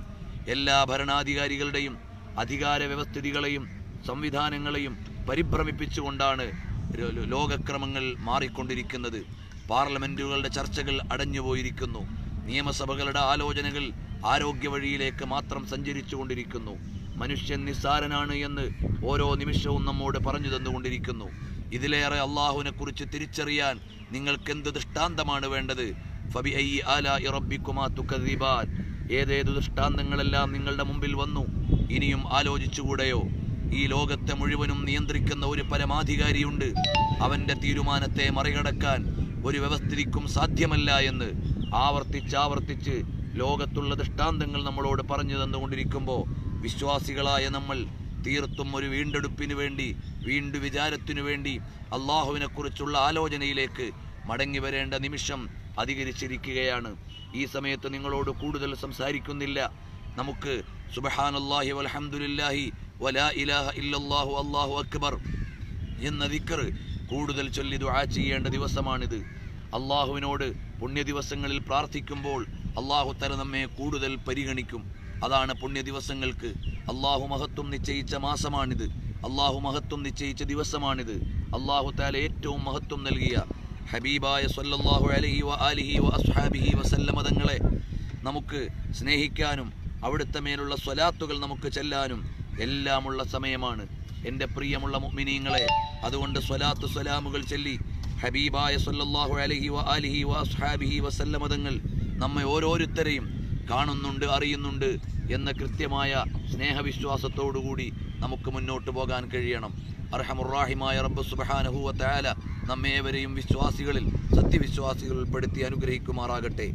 എല്ലാ ഭരണാധികാരികളുടെയും അധികാര വ്യവസ്ഥിതികളെയും സംവിധാനങ്ങളെയും പരിഭ്രമിപ്പിച്ചുകൊണ്ടാണ് ലോ- ലോ- ലോകക്രമങ്ങൾ മാറിക്കൊണ്ടിരിക്കുന്നത് പാർലമെന്റുകളുടെ ചർച്ചകൾ അടഞ്ഞുപോയിരിക്കുന്നു നിയമസഭകളുടെ ആലോചനകൾ ആരോഗ്യ വഴിയിലേക്ക് മാത്രം സഞ്ചരിച്ചുകൊണ്ടിരിക്കുന്നു മനുഷ്യൻ നിസ്സാരനാണ് എന്ന് ഓരോ നിമിഷവും നമ്മോട് പറഞ്ഞു തന്നുകൊണ്ടിരിക്കുന്നു ഇതിലേറെ അള്ളാഹുവിനെ കുറിച്ച് തിരിച്ചറിയാൻ നിങ്ങൾക്ക് എന്ത് ദൃഷ്ടാന്തമാണ് വേണ്ടത് ഫബി ഐ ആലാഇ റബ്ബിക്കുമാ തുകദ്ദിബാൻ ഏതേതു ദൃഷ്ടാന്തങ്ങളെല്ലാം നിങ്ങളുടെ മുമ്പിൽ വന്നു ഇനിയും ആലോചിച്ചുകൂടെയോ ഈ ലോകത്തെ മുഴുവനും നിയന്ത്രിക്കുന്ന ഒരു പരമാധികാരിയുണ്ട് അവന്റെ തീരുമാനത്തെ മറികടക്കാൻ ഒരു വ്യവസ്ഥിതിക്കും സാധ്യമല്ല എന്ന് ആവർത്തിച്ചാവർത്തിച്ച് ലോകത്തുള്ള ദൃഷ്ടാന്തങ്ങൾ നമ്മളോട് പറഞ്ഞു തന്നുകൊണ്ടിരിക്കുമ്പോൾ വിശ്വാസികളായ നമ്മൾ തീർത്തും ഒരു വീണ്ടെടുപ്പിന് വേണ്ടി വീണ്ടു വിചാരത്തിനു വേണ്ടി അള്ളാഹുവിനെ കുറിച്ചുള്ള ആലോചനയിലേക്ക് മടങ്ങി വരേണ്ട നിമിഷം അധികരിച്ചിരിക്കുകയാണ് ഈ സമയത്ത് നിങ്ങളോട് കൂടുതൽ സംസാരിക്കുന്നില്ല നമുക്ക് സുബഹാനല്ലാഹി വൽഹംദുലില്ലാഹി വലാ ഇലാഹ ഇല്ലല്ലാഹു അല്ലാഹു അക്ബർ എന്ന ദിക്കർ കൂടുതൽ ചൊല്ലി ദുആ ചെയ്യേണ്ട ദിവസമാണിത് അള്ളാഹുവിനോട് പുണ്യ ദിവസങ്ങളിൽ പ്രാർത്ഥിക്കുമ്പോൾ അള്ളാഹു തല നമ്മെ കൂടുതൽ പരിഗണിക്കും അതാണ് പുണ്യ ദിവസങ്ങൾക്ക് അള്ളാഹു മഹത്വം നിശ്ചയിച്ച മാസമാണിത് അള്ളാഹു മഹത്വം നിശ്ചയിച്ച ദിവസമാണിത് അള്ളാഹു താല ഏറ്റവും മഹത്വം നൽകിയ ഹബീബായ സല്ലല്ലാഹു അലൈഹി വ ആലിഹി വ അസ്ഹാബിഹി വസല്ലമ തങ്ങളെ നമുക്ക് സ്നേഹിക്കാനും അവിടുത്തെ മേലുള്ള സ്വലാത്തുകൾ നമുക്ക് ചെല്ലാനും എല്ലാമുള്ള സമയമാണ് എൻ്റെ പ്രിയമുള്ള മുഅ്മിനീങ്ങളെ അതുകൊണ്ട് സ്വലാത്തു സ്വലാമുകൾ ചൊല്ലി ഹബീബായ സല്ലല്ലാഹു അലൈഹി വ ആലിഹി വ അസ്ഹാബിഹി വസല്ലമ തങ്ങൾ നമ്മെ ഓരോരുത്തരെയും കാണുന്നുണ്ട് അറിയുന്നുണ്ട് എന്ന കൃത്യമായ സ്നേഹവിശ്വാസത്തോടുകൂടി നമുക്ക് മുന്നോട്ട് പോകാൻ കഴിയണം അർഹമുറാഹിമായ റബ്ബ് സുബ്ഹാനഹു വ തആല നമ്മേവരെയും വിശ്വാസികളിൽ സത്യവിശ്വാസികളിൽ ഉൾപ്പെടുത്തി അനുഗ്രഹിക്കുമാറാകട്ടെ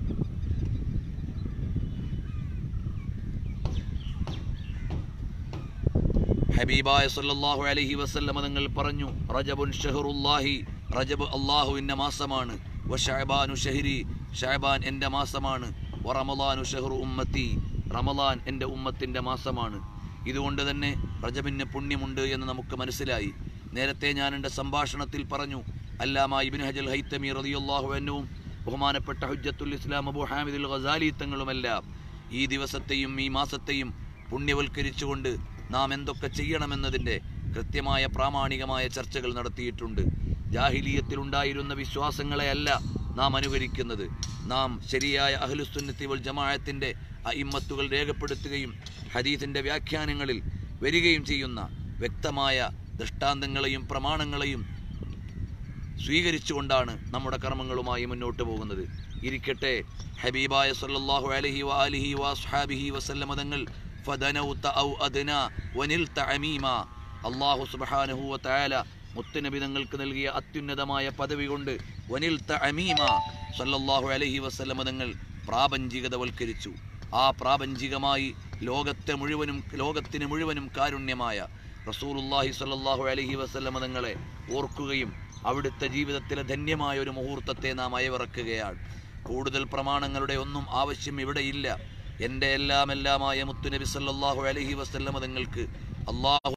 ഹബീബായ സല്ലല്ലാഹു അലൈഹി വസല്ലമ തങ്ങൾ പറഞ്ഞു റജബുൻ ഷഹറുല്ലാഹി റജബ് അള്ളാഹുവിൻ്റെ മാസമാണ് വ ഷഅബാനു ഷഹരി ഷഅബാൻ എൻ്റെ മാസമാണ് വ റമളാനു ഷഹറു ഉമ്മത്തി റമളാൻ എൻ്റെ ഉമ്മത്തിൻ്റെ മാസമാണ് ഇതുകൊണ്ട് തന്നെ റജബിന് പുണ്യമുണ്ട് എന്ന് നമുക്ക് മനസ്സിലായി നേരത്തെ ഞാൻ എൻ്റെ സംഭാഷണത്തിൽ പറഞ്ഞു അല്ലാമ ഇബ്നു ഹജൽ ഹൈത്തമി റളിയല്ലാഹു അൻഹുവും ബഹുമാനപ്പെട്ട ഹുജ്ജത്തുൽ ഇസ്ലാം അബൂ ഹാമിദുൽ ഗസാലി തങ്ങളുമെല്ലാം ഈ ദിവസത്തെയും ഈ മാസത്തെയും പുണ്യവൽക്കരിച്ചുകൊണ്ട് നാം എന്തൊക്കെ ചെയ്യണമെന്നതിൻ്റെ കൃത്യമായ പ്രാമാണികമായ ചർച്ചകൾ നടത്തിയിട്ടുണ്ട് ജാഹിലീയത്തിലുണ്ടായിരുന്ന വിശ്വാസങ്ങളെ അല്ല നാം അനുകരിക്കുന്നത് നാം ശരിയായ അഹ്ലുസുന്നത്തി വൽ ജമാഅത്തിൻ്റെ അയിമ്മത്തുകൾ രേഖപ്പെടുത്തുകയും ഹദീസിൻ്റെ വ്യാഖ്യാനങ്ങളിൽ വരികയും ചെയ്യുന്ന വ്യക്തമായ ദൃഷ്ടാന്തങ്ങളെയും പ്രമാണങ്ങളെയും സ്വീകരിച്ചുകൊണ്ടാണ് നമ്മുടെ കർമ്മങ്ങളുമായി മുന്നോട്ട് പോകുന്നത് ഇരിക്കട്ടെ ഹബീബായ സല്ലല്ലാഹു അലൈഹി വ ആലിഹി വ അസ്ഹാബിഹി വസല്ലമ തങ്ങൾ ഫദനൗത ഔ അദ്ന വനിൽത അമീമ അല്ലാഹു സുബ്ഹാനഹു വ തആല മുത്തുനബി തങ്ങൾക്ക് നൽകിയ അത്യുന്നതമായ പദവി കൊണ്ട് വനിൽത അമീമ സല്ലല്ലാഹു അലൈഹി വസല്ലമ തങ്ങൾ പ്രാപഞ്ചികതവൽക്കരിച്ചു ആ പ്രാപഞ്ചികമായി ലോകത്തെ മുഴുവനും ലോകത്തിന് മുഴുവനും കാരുണ്യമായ റസൂലുള്ളാഹി സ്വല്ലല്ലാഹു അലൈഹി വസല്ലമ തങ്ങളെ ഓർക്കുകയും അവിടുത്തെ ജീവിതത്തിലെ ധന്യമായ ഒരു മുഹൂർത്തത്തെ നാം അയവിറക്കുകയാണ് കൂടുതൽ പ്രമാണങ്ങളുടെ ഒന്നും ആവശ്യം ഇവിടെയില്ല എൻ്റെ എല്ലാം എല്ലാമായ മുത്തുനബി സല്ലല്ലാഹു അലൈഹി വസല്ലമ തങ്ങൾക്ക് അള്ളാഹു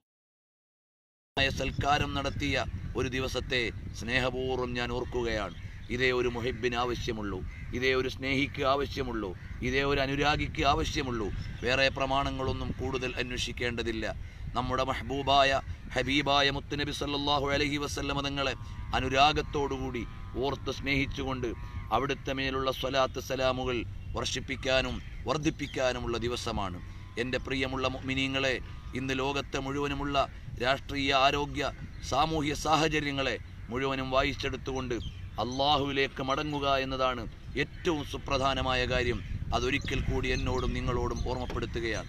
സൽക്കാരം നടത്തിയ ഒരു ദിവസത്തെ സ്നേഹപൂർവ്വം ഞാൻ ഓർക്കുകയാണ് ഇതേ ഒരു മുഹിബിന് ആവശ്യമുള്ളൂ ഇതേ ഒരു സ്നേഹിക്ക് ആവശ്യമുള്ളൂ ഇതേ ഒരു അനുരാഗിക്ക് ആവശ്യമുള്ളൂ വേറെ പ്രമാണങ്ങളൊന്നും കൂടുതൽ അന്വേഷിക്കേണ്ടതില്ല നമ്മുടെ മഹബൂബായ ഹബീബായ മുത്തുനബി സല്ലല്ലാഹു അലൈഹി വസല്ലമ തങ്ങളെ അനുരാഗത്തോടുകൂടി ഓർത്ത് സ്നേഹിച്ചുകൊണ്ട് അവിടുത്തെ മേലുള്ള സ്വലാത്ത് സലാമുകൾ വർഷിപ്പിക്കാനും വർദ്ധിപ്പിക്കാനുമുള്ള ദിവസമാണ് എൻ്റെ പ്രിയമുള്ള മുഅ്മിനീങ്ങളെ ഇന്ന് ലോകത്തെ മുഴുവനുമുള്ള രാഷ്ട്രീയ ആരോഗ്യ സാമൂഹ്യ സാഹചര്യങ്ങളെ മുഴുവനും വായിച്ചെടുത്തുകൊണ്ട് അള്ളാഹുവിലേക്ക് മടങ്ങുക എന്നതാണ് ഏറ്റവും സുപ്രധാനമായ കാര്യം അതൊരിക്കൽ കൂടി എന്നോടും നിങ്ങളോടും ഓർമ്മപ്പെടുത്തുകയാണ്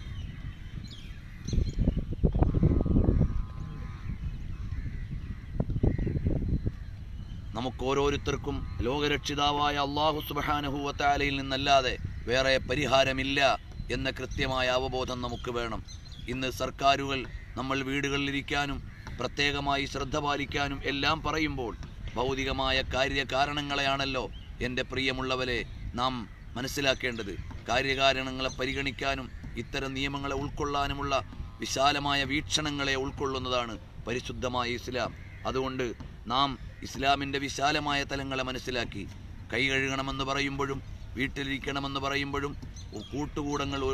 നമുക്ക് ഓരോരുത്തർക്കും ലോകരക്ഷിതാവായ അള്ളാഹു സുബഹാനഹുവത്താലയിൽ നിന്നല്ലാതെ വേറെ പരിഹാരമില്ല എന്ന കൃത്യമായ അവബോധം നമുക്ക് വേണം ഇന്ന് സർക്കാരുകൾ നമ്മൾ വീടുകളിലിരിക്കാനും പ്രത്യേകമായി ശ്രദ്ധ പാലിക്കാനും എല്ലാം പറയുമ്പോൾ ഭൗതികമായ കാര്യകാരണങ്ങളെയാണല്ലോ എൻ്റെ പ്രിയമുള്ളവരെ നാം മനസ്സിലാക്കേണ്ടത് കാര്യകാരണങ്ങളെ പരിഗണിക്കാനും ഇത്തരം നിയമങ്ങളെ ഉൾക്കൊള്ളാനുമുള്ള വിശാലമായ വീക്ഷണങ്ങളെ ഉൾക്കൊള്ളുന്നതാണ് പരിശുദ്ധമായ ഇസ്ലാം അതുകൊണ്ട് നാം ഇസ്ലാമിൻ്റെ വിശാലമായ തലങ്ങളെ മനസ്സിലാക്കി കൈ കഴുകണമെന്ന് പറയുമ്പോഴും വീട്ടിലിരിക്കണമെന്ന് പറയുമ്പോഴും കൂട്ടുകൂടങ്ങൾ ഒ-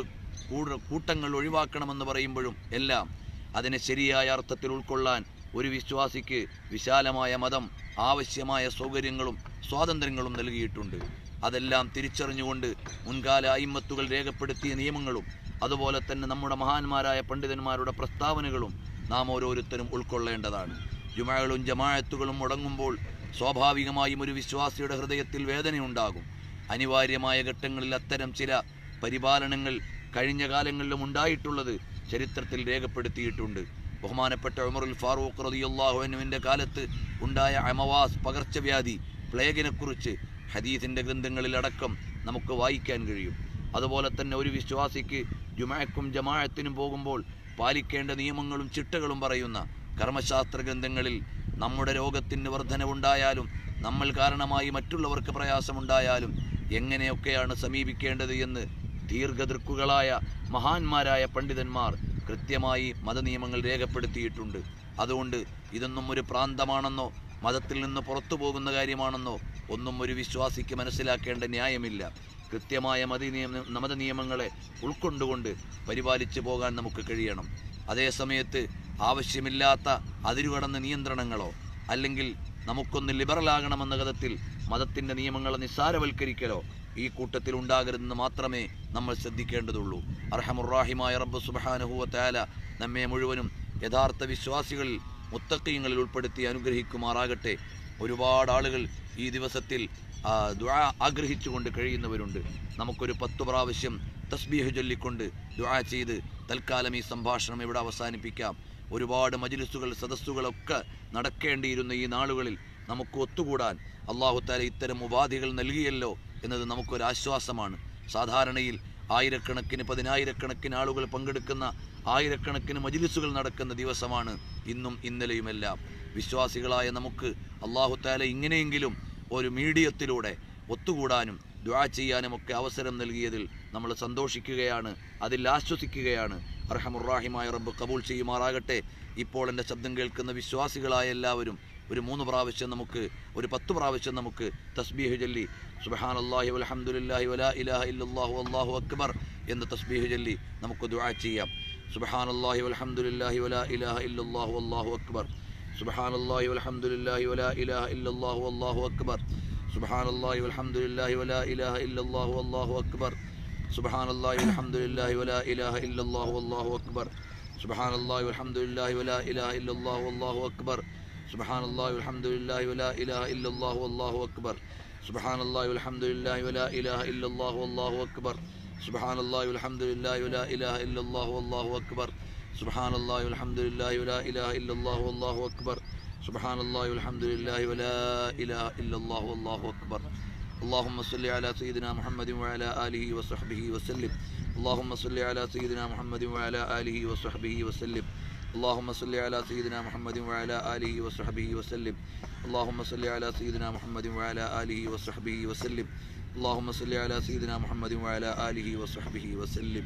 കൂട കൂട്ടങ്ങൾ ഒഴിവാക്കണമെന്ന് പറയുമ്പോഴും എല്ലാം അതിനെ ശരിയായ അർത്ഥത്തിൽ ഉൾക്കൊള്ളാൻ ഒരു വിശ്വാസിക്ക് വിശാലമായ മതം ആവശ്യമായ സൗകര്യങ്ങളും സ്വാതന്ത്ര്യങ്ങളും നൽകിയിട്ടുണ്ട് അതെല്ലാം തിരിച്ചറിഞ്ഞുകൊണ്ട് മുൻകാല അയിമത്തുകൾ രേഖപ്പെടുത്തിയ നിയമങ്ങളും അതുപോലെ തന്നെ നമ്മുടെ മഹാന്മാരായ പണ്ഡിതന്മാരുടെ പ്രസ്താവനകളും നാം ഓരോരുത്തരും ഉൾക്കൊള്ളേണ്ടതാണ് ജുമാകളും ജമാഅത്തുകളും മുടങ്ങുമ്പോൾ സ്വാഭാവികമായും ഒരു വിശ്വാസിയുടെ ഹൃദയത്തിൽ വേദനയുണ്ടാകും അനിവാര്യമായ ഘട്ടങ്ങളിൽ അത്തരം ചില പരിപാലനങ്ങൾ കഴിഞ്ഞ കാലങ്ങളിലും ഉണ്ടായിട്ടുള്ളത് ചരിത്രത്തിൽ രേഖപ്പെടുത്തിയിട്ടുണ്ട് ബഹുമാനപ്പെട്ട ഉമറുൽ ഫാറൂഖ് റളിയല്ലാഹുവിൻ്റെ കാലത്ത് ഉണ്ടായ അമവാസ് പകർച്ചവ്യാധി പ്ലേഗിനെക്കുറിച്ച് ഹദീസിൻ്റെ ഗ്രന്ഥങ്ങളിലടക്കം നമുക്ക് വായിക്കാൻ കഴിയും അതുപോലെ തന്നെ ഒരു വിശ്വാസിക്ക് ജുമാക്കും ജമാഅത്തിനും പോകുമ്പോൾ പാലിക്കേണ്ട നിയമങ്ങളും ചിട്ടകളും പറയുന്ന കർമ്മശാസ്ത്ര ഗ്രന്ഥങ്ങളിൽ നമ്മുടെ രോഗത്തിന് വർധനവുണ്ടായാലും നമ്മൾ കാരണമായി മറ്റുള്ളവർക്ക് പ്രയാസമുണ്ടായാലും എങ്ങനെയൊക്കെയാണ് സമീപിക്കേണ്ടത് എന്ന് ദീർഘദൃക്കുകളായ മഹാന്മാരായ പണ്ഡിതന്മാർ കൃത്യമായി മതനിയമങ്ങൾ രേഖപ്പെടുത്തിയിട്ടുണ്ട് അതുകൊണ്ട് ഇതൊന്നും ഒരു പ്രാന്തമാണെന്നോ മതത്തിൽ നിന്ന് പുറത്തു പോകുന്ന കാര്യമാണെന്നോ ഒന്നും ഒരു വിശ്വാസിക്ക് മനസ്സിലാക്കേണ്ട ന്യായമില്ല കൃത്യമായ മത നിയമ മതനിയമങ്ങളെ ഉൾക്കൊണ്ടുകൊണ്ട് പരിപാലിച്ചു പോകാൻ നമുക്ക് കഴിയണം അതേസമയത്ത് ആവശ്യമില്ലാത്ത അതിരുകടന്ന നിയന്ത്രണങ്ങളോ അല്ലെങ്കിൽ നമുക്കൊന്ന് ലിബറലാകണമെന്ന വിധത്തിൽ മതത്തിൻ്റെ നിയമങ്ങളെ നിസ്സാരവൽക്കരിക്കലോ ഈ കൂട്ടത്തിൽ ഉണ്ടാകരുതെന്ന് മാത്രമേ നമ്മൾ ശ്രദ്ധിക്കേണ്ടതുള്ളൂ അർഹമുറാഹിമായ റബ്ബ് സുബാനഹുവ താല നമ്മെ മുഴുവനും യഥാർത്ഥ വിശ്വാസികളിൽ മുത്തക്കീങ്ങളിൽ ഉൾപ്പെടുത്തി അനുഗ്രഹിക്കുമാറാകട്ടെ ഒരുപാട് ആളുകൾ ഈ ദിവസത്തിൽ ആ, ദുആ ആഗ്രഹിച്ചുകൊണ്ട് കഴിയുന്നവരുണ്ട് നമുക്കൊരു പത്ത് പ്രാവശ്യം തസ്ബീഹ് ചൊല്ലിക്കൊണ്ട് ദുആ ചെയ്ത് തൽക്കാലം ഈ സംഭാഷണം ഇവിടെ അവസാനിപ്പിക്കാം ഒരുപാട് മജ്ലിസുകൾ സദസ്സുകളൊക്കെ നടക്കേണ്ടിയിരുന്ന ഈ നാളുകളിൽ നമുക്ക് ഒത്തുകൂടാൻ അള്ളാഹുത്താല ഇത്തരം ഉപാധികൾ നൽകിയല്ലോ എന്നത് നമുക്കൊരു ആശ്വാസമാണ് സാധാരണയിൽ ആയിരക്കണക്കിന് പതിനായിരക്കണക്കിന് ആളുകൾ പങ്കെടുക്കുന്ന ആയിരക്കണക്കിന് മജ്ലിസുകൾ നടക്കുന്ന ദിവസമാണ് ഇന്നും ഇന്നലെയുമെല്ലാം വിശ്വാസികളായ നമുക്ക് അള്ളാഹുത്താല ഇങ്ങനെയെങ്കിലും ഒരു മീഡിയത്തിലൂടെ ഒത്തുകൂടാനും ദുആ ചെയ്യാനും ഒക്കെ അവസരം നൽകിയതിൽ നമ്മൾ സന്തോഷിക്കുകയാണ് അതിൽ ആശ്വസിക്കുകയാണ് അർഹമുറാഹിമായ റബ്ബ് കബൂൾ ചെയ്യുമാറാകട്ടെ ഇപ്പോൾ എൻ്റെ ശബ്ദം കേൾക്കുന്ന വിശ്വാസികളായ എല്ലാവരും ഒരു മൂന്ന് പ്രാവശ്യം നമുക്ക് ഒരു പത്ത് പ്രാവശ്യം നമുക്ക് തസ്ബീഹ് ചൊല്ലി സുബ്ഹാനല്ലാഹി വൽഹംദുലില്ലാഹി വലാ ഇലാഹ ഇല്ലല്ലാഹു അല്ലാഹു അക്ബർ എന്ന് തസ്ബീഹ് ചൊല്ലി നമുക്ക് ദുആ ചെയ്യാം സുബ്ഹാനല്ലാഹി വൽഹംദുലില്ലാഹി വലാ ഇലാഹ ഇല്ലല്ലാഹു അല്ലാഹു അക്ബർ സുബ്ഹാനല്ലാഹി വൽഹംദുലില്ലാഹി വലാ ഇലാഹ ഇല്ലല്ലാഹു അല്ലാഹു അക്ബർ സുബ്ഹാനല്ലാഹി വൽഹംദുലില്ലാഹി വലാ ഇലാഹ ഇല്ലല്ലാഹു അല്ലാഹു അക്ബർ സുബ്ഹാനല്ലാഹി വൽഹംദുലില്ലാഹി വലാ ഇലാഹ ഇല്ലല്ലാഹു അല്ലാഹു അക്ബർ സുബ്ഹാനല്ലാഹി വൽഹംദുലില്ലാഹി വലാ ഇലാഹ ഇല്ലല്ലാഹു അല്ലാഹു അക്ബർ സുബ്ഹാനല്ലാഹി വൽഹംദുലില്ലാഹി വലാ ഇലാഹ ഇല്ലല്ലാഹു അല്ലാഹു അക്ബർ സുബ്ഹാനല്ലാഹി വൽഹംദുലില്ലാഹി വലാ ഇലാഹ ഇല്ലല്ലാഹു അല്ലാഹു അക്ബർ സുബ്ഹാനല്ലാഹി വൽഹംദുലില്ലാഹി വലാ ഇലാഹ ഇല്ലല്ലാഹു അല്ലാഹു അക്ബർ സുബ്ഹാനല്ലാഹി വൽഹംദുലില്ലാഹി വലാ ഇലാഹ ഇല്ലല്ലാഹു അല്ലാഹു അക്ബർ സുബ്ഹാനല്ലാഹി വൽഹംദുലില്ലാഹി വലാ ഇലാഹ ഇല്ലല്ലാഹു അല്ലാഹു അക്ബർ اللهم صل على سيدنا محمد وعلى آله وصحبه وسلم اللهم صل على سيدنا محمد وعلى آله وصحبه وسلم اللهم صل على سيدنا محمد وعلى آله وصحبه وسلم اللهم صل على سيدنا محمد وعلى آله وصحبه وسلم اللهم صل على سيدنا محمد وعلى آله وصحبه وسلم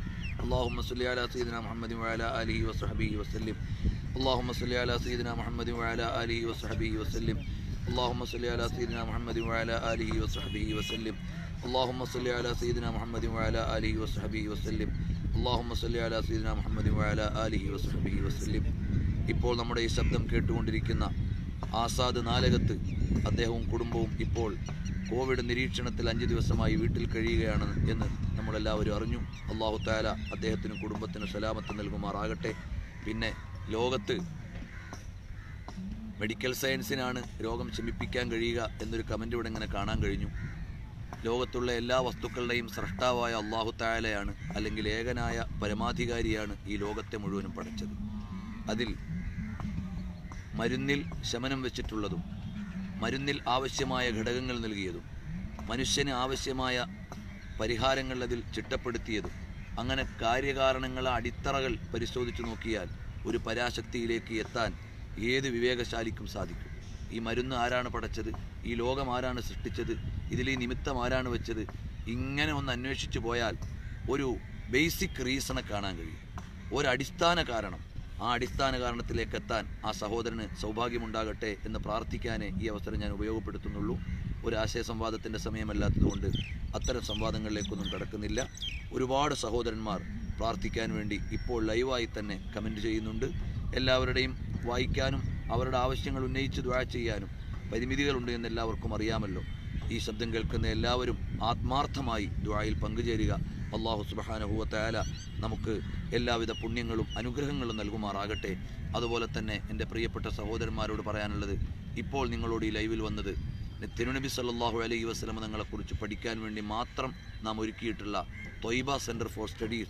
اللهم صل على سيدنا محمد وعلى آله وصحبه وسلم اللهم صل على سيدنا محمد وعلى آله وصحبه وسلم اللهم صل على سيدنا محمد وعلى آله وصحبه وسلم اللهم صل على سيدنا محمد وعلى آله وصحبه وسلم اللهم صل على سيدنا محمد وعلى آله وصحبه وسلم ഇപ്പോൾ നമ്മുടെ ഈ ശബ്ദം കേട്ടുകൊണ്ടിരിക്കുന്ന ആസാദ് നാലകത്ത് അദ്ദേഹവും കുടുംബവും ഇപ്പോൾ കോവിഡ് നിരീക്ഷണത്തിൽ അഞ്ച് ദിവസമായി വീട്ടിൽ കഴിയുകയാണ് എന്ന് നമ്മളെല്ലാവരും അറിഞ്ഞു അള്ളാഹു താല അദ്ദേഹത്തിനും കുടുംബത്തിനും സലാമത്ത് നൽകുമാറാകട്ടെ പിന്നെ ലോകത്ത് മെഡിക്കൽ സയൻസിനാണ് രോഗം ശമിപ്പിക്കാൻ കഴിയുക എന്നൊരു കമൻ്റ് ഇവിടെ ഇങ്ങനെ കാണാൻ കഴിഞ്ഞു ലോകത്തുള്ള എല്ലാ വസ്തുക്കളുടെയും സൃഷ്ടാവായ അള്ളാഹു തായാലയാണ് അല്ലെങ്കിൽ ഏകനായ പരമാധികാരിയാണ് ഈ ലോകത്തെ മുഴുവനും പഠിച്ചത് അതിൽ മരുന്നിൽ ശമനം വെച്ചിട്ടുള്ളതും മരുന്നിൽ ആവശ്യമായ ഘടകങ്ങൾ നൽകിയതും മനുഷ്യന് ആവശ്യമായ പരിഹാരങ്ങൾ അതിൽ ചിട്ടപ്പെടുത്തിയതും അങ്ങനെ കാര്യകാരണങ്ങളെ അടിത്തറകൾ പരിശോധിച്ചു നോക്കിയാൽ ഒരു പരാശക്തിയിലേക്ക് എത്താൻ ഏത് വിവേകശാലിക്കും സാധിക്കും ഈ മരുന്ന് ആരാണ് പടച്ചത് ഈ ലോകം ആരാണ് സൃഷ്ടിച്ചത് ഇതിൽ ഈ നിമിത്തം ആരാണ് വെച്ചത് ഇങ്ങനെ ഒന്ന് അന്വേഷിച്ചു പോയാൽ ഒരു ബേസിക് റീസണെ കാണാൻ കഴിയും ഒരടിസ്ഥാന കാരണം ആ അടിസ്ഥാന കാരണത്തിലേക്ക് എത്താൻ ആ സഹോദരന് സൗഭാഗ്യമുണ്ടാകട്ടെ എന്ന് പ്രാർത്ഥിക്കാനേ ഈ അവസരം ഞാൻ ഉപയോഗപ്പെടുത്തുന്നുള്ളൂ ഒരു ആശയ സംവാദത്തിൻ്റെ സമയമല്ലാത്തതുകൊണ്ട് അത്തരം സംവാദങ്ങളിലേക്കൊന്നും കടക്കുന്നില്ല ഒരുപാട് സഹോദരന്മാർ പ്രാർത്ഥിക്കാൻ വേണ്ടി ഇപ്പോൾ ലൈവായി തന്നെ കമൻറ്റ് ചെയ്യുന്നുണ്ട് എല്ലാവരുടെയും വായിക്കാനും അവരുടെ ആവശ്യങ്ങൾ ഉന്നയിച്ച് ദ്വാ ചെയ്യാനും പരിമിതികളുണ്ട് എന്ന് എല്ലാവർക്കും അറിയാമല്ലോ ഈ ശബ്ദം കേൾക്കുന്ന എല്ലാവരും ആത്മാർത്ഥമായി ദ്വായിൽ പങ്കുചേരുക അള്ളാഹു സുബഹാനഹുവത്തായാല നമുക്ക് എല്ലാവിധ പുണ്യങ്ങളും അനുഗ്രഹങ്ങളും നൽകുമാറാകട്ടെ അതുപോലെ തന്നെ എൻ്റെ പ്രിയപ്പെട്ട സഹോദരന്മാരോട് പറയാനുള്ളത് ഇപ്പോൾ നിങ്ങളോട് ഈ ലൈവിൽ വന്നത് തിരുനബി സല്ലല്ലാഹു അലൈഹി വസല്ലമ തങ്ങളെക്കുറിച്ച് പഠിക്കാൻ വേണ്ടി മാത്രം നാം ഒരുക്കിയിട്ടുള്ള Thoiba centre for studies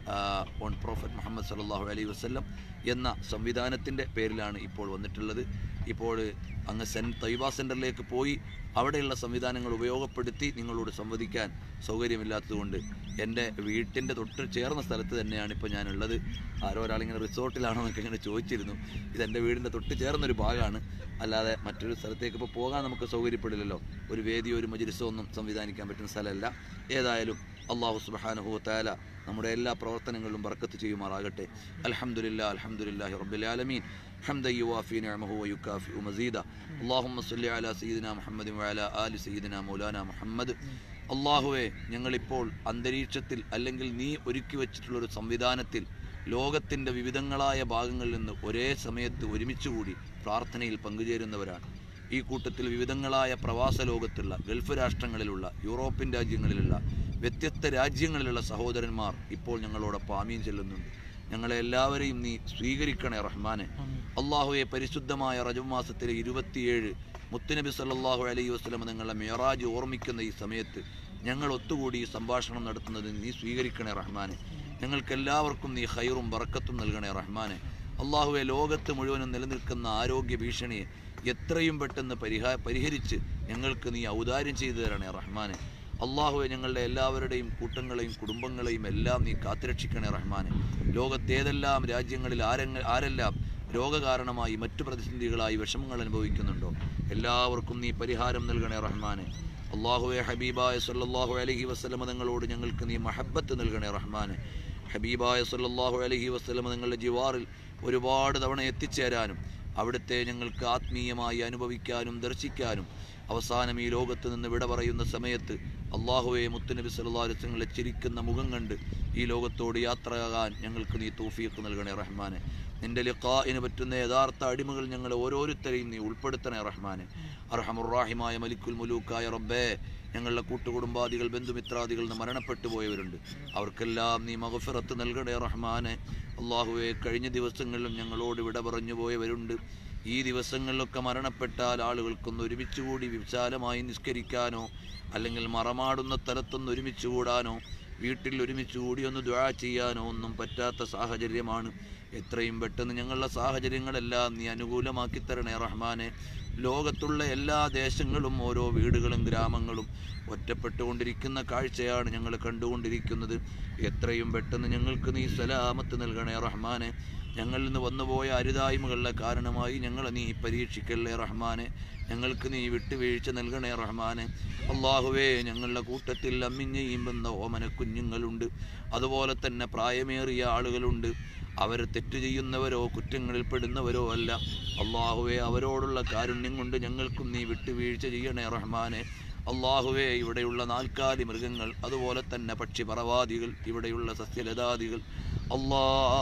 on prophet Muhammad സല്ലല്ലാഹു അലൈഹി വസല്ലം എന്ന സംവിധാനത്തിൻ്റെ പേരിലാണ് ഇപ്പോൾ വന്നിട്ടുള്ളത് ഇപ്പോൾ അങ്ങ് സെൻ തൊയ്ബ സെൻറ്ററിലേക്ക് പോയി അവിടെയുള്ള സംവിധാനങ്ങൾ ഉപയോഗപ്പെടുത്തി നിങ്ങളോട് സംവദിക്കാൻ സൗകര്യമില്ലാത്തതുകൊണ്ട് എൻ്റെ വീട്ടിൻ്റെ തൊട്ട് ചേർന്ന സ്ഥലത്ത് തന്നെയാണ് ഇപ്പോൾ ഞാനുള്ളത് ആരോ ഒരാളിങ്ങനെ റിസോർട്ടിലാണോ എന്നൊക്കെ ഇങ്ങനെ ചോദിച്ചിരുന്നു ഇതെൻ്റെ വീടിൻ്റെ തൊട്ട് ചേർന്നൊരു ഭാഗമാണ് അല്ലാതെ മറ്റൊരു സ്ഥലത്തേക്ക് ഇപ്പോൾ പോകാൻ നമുക്ക് സൗകര്യപ്പെടില്ലല്ലോ ഒരു വേദിയോ ഒരു മജിലിസോ ഒന്നും സംവിധാനിക്കാൻ പറ്റുന്ന സ്ഥലമല്ല ഏതായാലും അള്ളാഹു സുബഹാനഹു താല നമ്മുടെ എല്ലാ പ്രവർത്തനങ്ങളിലും ബർക്കത്ത് ചെയ്യുമാറാകട്ടെ അൽഹംദുലില്ല അൽഹംദുലില്ലാഹി റബ്ബിൽ ആലമീൻ حمدا يوافي نعمه ويكافئ مزيدا اللهم صل على سيدنا محمد وعلى آل سيدنا مولانا محمد അള്ളാഹുവെ ഞങ്ങളിപ്പോൾ അന്തരീക്ഷത്തിൽ അല്ലെങ്കിൽ നീ ഒരുക്കി വച്ചിട്ടുള്ള ഒരു സംവിധാനത്തിൽ ലോകത്തിൻ്റെ വിവിധങ്ങളായ ഭാഗങ്ങളിൽ നിന്ന് ഒരേ സമയത്ത് ഒരുമിച്ചുകൂടി പ്രാർത്ഥനയിൽ പങ്കുചേരുന്നവരാണ് ഈ കൂട്ടത്തിൽ വിവിധങ്ങളായ പ്രവാസ ലോകത്തുള്ള ഗൾഫ് രാഷ്ട്രങ്ങളിലുള്ള യൂറോപ്യൻ രാജ്യങ്ങളിലുള്ള വ്യത്യസ്ത രാജ്യങ്ങളിലുള്ള സഹോദരന്മാർ ഇപ്പോൾ ഞങ്ങളോടൊപ്പം ആമീൻ ചെല്ലുന്നുണ്ട് ഞങ്ങളെ എല്ലാവരെയും നീ സ്വീകരിക്കണേ റഹ്മാനെ അള്ളാഹുവെ പരിശുദ്ധമായ റജബ് മാസത്തിലെ ഇരുപത്തിയേഴ് മുത്തുനബി സല്ലല്ലാഹു അലൈഹി വസ്ലം നിങ്ങളുടെ മേറാജ് ഓർമ്മിക്കുന്ന ഈ സമയത്ത് ഞങ്ങൾ ഒത്തുകൂടി ഈ സംഭാഷണം നടത്തുന്നത് നീ സ്വീകരിക്കണേ റഹ്മാനെ ഞങ്ങൾക്ക് എല്ലാവർക്കും നീ ഹൈറും ബറക്കത്തും നൽകണേ റഹ്മാനെ അള്ളാഹുവെ ലോകത്ത് മുഴുവനും നിലനിൽക്കുന്ന ആരോഗ്യ ഭീഷണിയെ എത്രയും പെട്ടെന്ന് പരിഹാ പരിഹരിച്ച് ഞങ്ങൾക്ക് നീ ഔദാര്യം ചെയ്തു തരണേ റഹ്മാനെ അള്ളാഹുവെ ഞങ്ങളുടെ എല്ലാവരുടെയും കൂട്ടങ്ങളെയും കുടുംബങ്ങളെയും എല്ലാം നീ കാത്തുരക്ഷിക്കണേ റഹ്മാനെ ലോകത്തേതെല്ലാം രാജ്യങ്ങളിൽ ആരെങ്ങ ആരെല്ലാം രോഗകാരണമായി മറ്റു പ്രതിസന്ധികളായി വിഷമങ്ങൾ അനുഭവിക്കുന്നുണ്ടോ എല്ലാവർക്കും നീ പരിഹാരം നൽകണേ റഹ്മാനെ അള്ളാഹുവെ ഹബീബായ സല്ലല്ലാഹു അലൈഹി വസല്ലമ തങ്ങളോട് ഞങ്ങൾക്ക് നീ മഹബത്ത് നൽകണേ റഹ്മാനെ ഹബീബായ സല്ലല്ലാഹു അലൈഹി വസല്ലമ നിങ്ങളുടെ ജിവാറിൽ ഒരുപാട് തവണ എത്തിച്ചേരാനും അവിടുത്തെ ഞങ്ങൾക്ക് ആത്മീയമായി അനുഭവിക്കാനും ദർശിക്കാനും അവസാനം ഈ ലോകത്ത് നിന്ന് വിട പറയുന്ന സമയത്ത് അള്ളാഹുവെ മുത്തുനബി സല്ലല്ലാഹു അലൈഹി വസല്ലമയുടെ ചിരിക്കുന്ന മുഖം കണ്ട് ഈ ലോകത്തോട് യാത്രയാകാൻ ഞങ്ങൾക്ക് നീ തൗഫീഖ് നൽകണേ റഹ്മാനെ നിന്റെ ലിഖാഇന് പറ്റുന്ന യഥാർത്ഥ അടിമകൾ ഞങ്ങൾ ഓരോരുത്തരെയും നീ ഉൾപ്പെടുത്തണേ റഹ്മാനെ അർഹമുറാഹിമായ മലിക്കുൽ മുലൂക്കായ റബ്ബേ ഞങ്ങളുടെ കൂട്ടുകുടുംബാദികൾ ബന്ധുമിത്രാദികൾ നിന്ന് മരണപ്പെട്ടു പോയവരുണ്ട് അവർക്കെല്ലാം നീ മഹഫിറത്ത് നൽകണേ റഹ്മാനെ അള്ളാഹുവെ കഴിഞ്ഞ ദിവസങ്ങളിലും ഞങ്ങളോട് വിട പറഞ്ഞു പോയവരുണ്ട് ഈ ദിവസങ്ങളിലൊക്കെ മരണപ്പെട്ടാൽ ആളുകൾക്കൊന്ന് ഒരുമിച്ച് കൂടി വിശാലമായി നിസ്കരിക്കാനോ അല്ലെങ്കിൽ മറമാടുന്ന സ്ഥലത്തൊന്ന് ഒരുമിച്ച് കൂടാനോ വീട്ടിൽ ഒരുമിച്ച് കൂടി ഒന്ന് ദ്വാ ചെയ്യാനോ ഒന്നും പറ്റാത്ത സാഹചര്യമാണ് എത്രയും പെട്ടെന്ന് ഞങ്ങളുടെ സാഹചര്യങ്ങളെല്ലാം നീ അനുകൂലമാക്കി തരണേ റഹ്മാനെ ലോകത്തുള്ള എല്ലാ ദേശങ്ങളും ഓരോ വീടുകളും ഗ്രാമങ്ങളും ഒറ്റപ്പെട്ടുകൊണ്ടിരിക്കുന്ന കാഴ്ചയാണ് ഞങ്ങൾ കണ്ടുകൊണ്ടിരിക്കുന്നത് എത്രയും പെട്ടെന്ന് ഞങ്ങൾക്ക് നീ സലാമത്ത് നൽകണേ റഹ്മാനെ ഞങ്ങളിൽ നിന്ന് വന്നുപോയ അരുതായ്മകളുടെ കാരണമായി ഞങ്ങളെ നീ പരീക്ഷിക്കല്ലേ റഹ്മാനെ ഞങ്ങൾക്ക് നീ വിട്ടുവീഴ്ച നൽകണേ റഹ്മാനെ അള്ളാഹുവേ ഞങ്ങളുടെ കൂട്ടത്തിൽ അമ്മിഞ്ഞയുമ്പുന്ന ഓമന കുഞ്ഞുങ്ങളുണ്ട് അതുപോലെ തന്നെ പ്രായമേറിയ ആളുകളുണ്ട് അവർ തെറ്റ് ചെയ്യുന്നവരോ കുറ്റങ്ങളിൽ പെടുന്നവരോ അല്ല അള്ളാഹുവെ അവരോടുള്ള കാരുണ്യം കൊണ്ട് ഞങ്ങൾക്കും നീ വിട്ടുവീഴ്ച ചെയ്യണേ റഹ്മാനെ അള്ളാഹുവെ ഇവിടെയുള്ള നാൽക്കാലി മൃഗങ്ങൾ അതുപോലെ തന്നെ പക്ഷിപറവാദികൾ ഇവിടെയുള്ള സസ്യലതാദികൾ അള്ളാ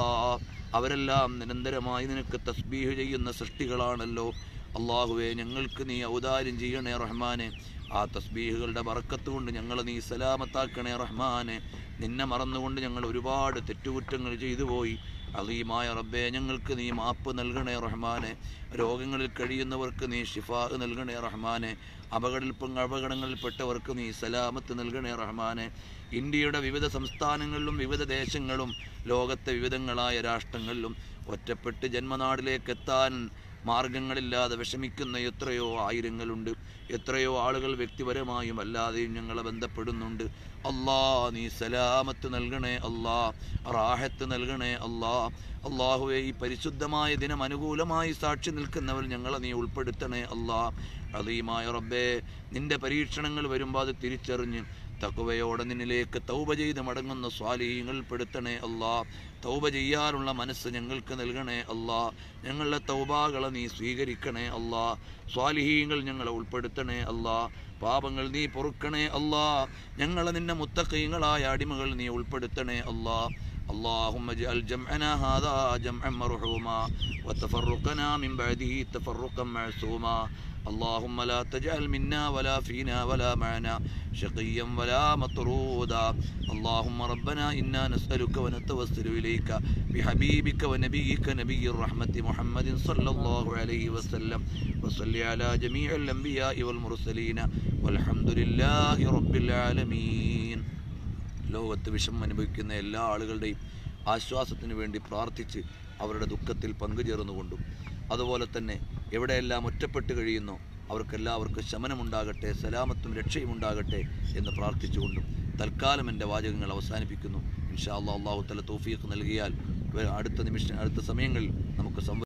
അവരെല്ലാം നിരന്തരമായി നിനക്ക് തസ്ബീഹ് ചെയ്യുന്ന സൃഷ്ടികളാണല്ലോ അള്ളാഹുവെ ഞങ്ങൾക്ക് നീ ഔദാര്യം ചെയ്യണേ റഹ്മാനെ ആ തസ്ബീഹുകളുടെ ബറക്കത്ത് കൊണ്ട് ഞങ്ങളെ നീ സലാമത്താക്കണേ റഹ്മാനെ നിന്നെ മറന്നുകൊണ്ട് ഞങ്ങൾ ഒരുപാട് തെറ്റുകുറ്റങ്ങൾ ചെയ്തു പോയി അലീമായ റബ്ബെ ഞങ്ങൾക്ക് നീ മാപ്പ് നൽകണേ റഹ്മാനെ രോഗങ്ങളിൽ കഴിയുന്നവർക്ക് നീ ഷിഫാ നൽകണേ റഹ്മാനെ അപകട അപകടങ്ങളിൽപ്പെട്ടവർക്ക് നീ സലാമത്ത് നൽകണേ റഹ്മാനെ ഇന്ത്യയുടെ വിവിധ സംസ്ഥാനങ്ങളിലും വിവിധ ദേശങ്ങളും ലോകത്തെ വിവിധങ്ങളായ രാഷ്ട്രങ്ങളിലും ഒറ്റപ്പെട്ട് ജന്മനാടിലേക്ക് എത്താൻ മാർഗങ്ങളില്ലാതെ വിഷമിക്കുന്ന എത്രയോ ആയിരങ്ങളുണ്ട് എത്രയോ ആളുകൾ വ്യക്തിപരമായും അല്ലാതെയും ഞങ്ങളെ ബന്ധപ്പെടുന്നുണ്ട് അല്ലാ നീ സലാമത്ത് നൽകണേ അല്ലാ റാഹത്ത് നൽകണേ അല്ലാ അള്ളാഹുവെ ഈ പരിശുദ്ധമായ ദിനം അനുകൂലമായി സാക്ഷി നിൽക്കുന്നവർ ഞങ്ങളെ നീ ഉൾപ്പെടുത്തണേ അല്ലാ അലീമായ റബ്ബേ നിന്റെ പരീക്ഷണങ്ങൾ വരുമ്പോൾ അത് തിരിച്ചറിഞ്ഞ് തക്കുവയോടെ നിന്നിലേക്ക് തൗബ ചെയ്ത് മടങ്ങുന്ന സ്വാലീങ്ങൾ പെടുത്തണേ അല്ലാ തൗബ ചെയ്യാനുള്ള മനസ്സ് ഞങ്ങൾക്ക് നൽകണേ അല്ലാ ഞങ്ങളുടെ തൗബാകളെ നീ സ്വീകരിക്കണേ അല്ലാ സ്വാലിഹീങ്ങൾ ഞങ്ങളെ ഉൾപ്പെടുത്തണേ അല്ലാ പാപങ്ങൾ നീ പൊറുക്കണേ അല്ലാ ഞങ്ങളെ നിന്നെ മുത്തക്കൈങ്ങളായ അടിമകൾ നീ ഉൾപ്പെടുത്തണേ അല്ലാ اللهم اجعل جمعنا هذا جمعا مرحوما وتفرقنا من بعده تفرقا معصوما اللهم لا تجعل منا ولا فينا ولا معنا شقيا ولا مطرودا اللهم ربنا إنا نسألك ونتوسل إليك بحبيبك ونبيك نبي الرحمة محمد صلى الله عليه وسلم وصل على جميع الأنبياء والمرسلين والحمد لله رب العالمين ലോകത്ത് വിഷം അനുഭവിക്കുന്ന എല്ലാ ആളുകളുടെയും ആശ്വാസത്തിന് വേണ്ടി പ്രാർത്ഥിച്ച് അവരുടെ ദുഃഖത്തിൽ പങ്കുചേർന്നുകൊണ്ടും അതുപോലെ തന്നെ എവിടെയെല്ലാം ഒറ്റപ്പെട്ട് കഴിയുന്നോ അവർക്കെല്ലാവർക്കും ശമനമുണ്ടാകട്ടെ സലാമത്തും രക്ഷയും ഉണ്ടാകട്ടെ എന്ന് പ്രാർത്ഥിച്ചുകൊണ്ടും തൽക്കാലം എൻ്റെ വാചകങ്ങൾ അവസാനിപ്പിക്കുന്നു ഇൻഷാ അള്ളാഹു അള്ളാഹു തല തോഫീഖ് നൽകിയാൽ അടുത്ത നിമിഷം അടുത്ത സമയങ്ങളിൽ നമുക്ക് സംവ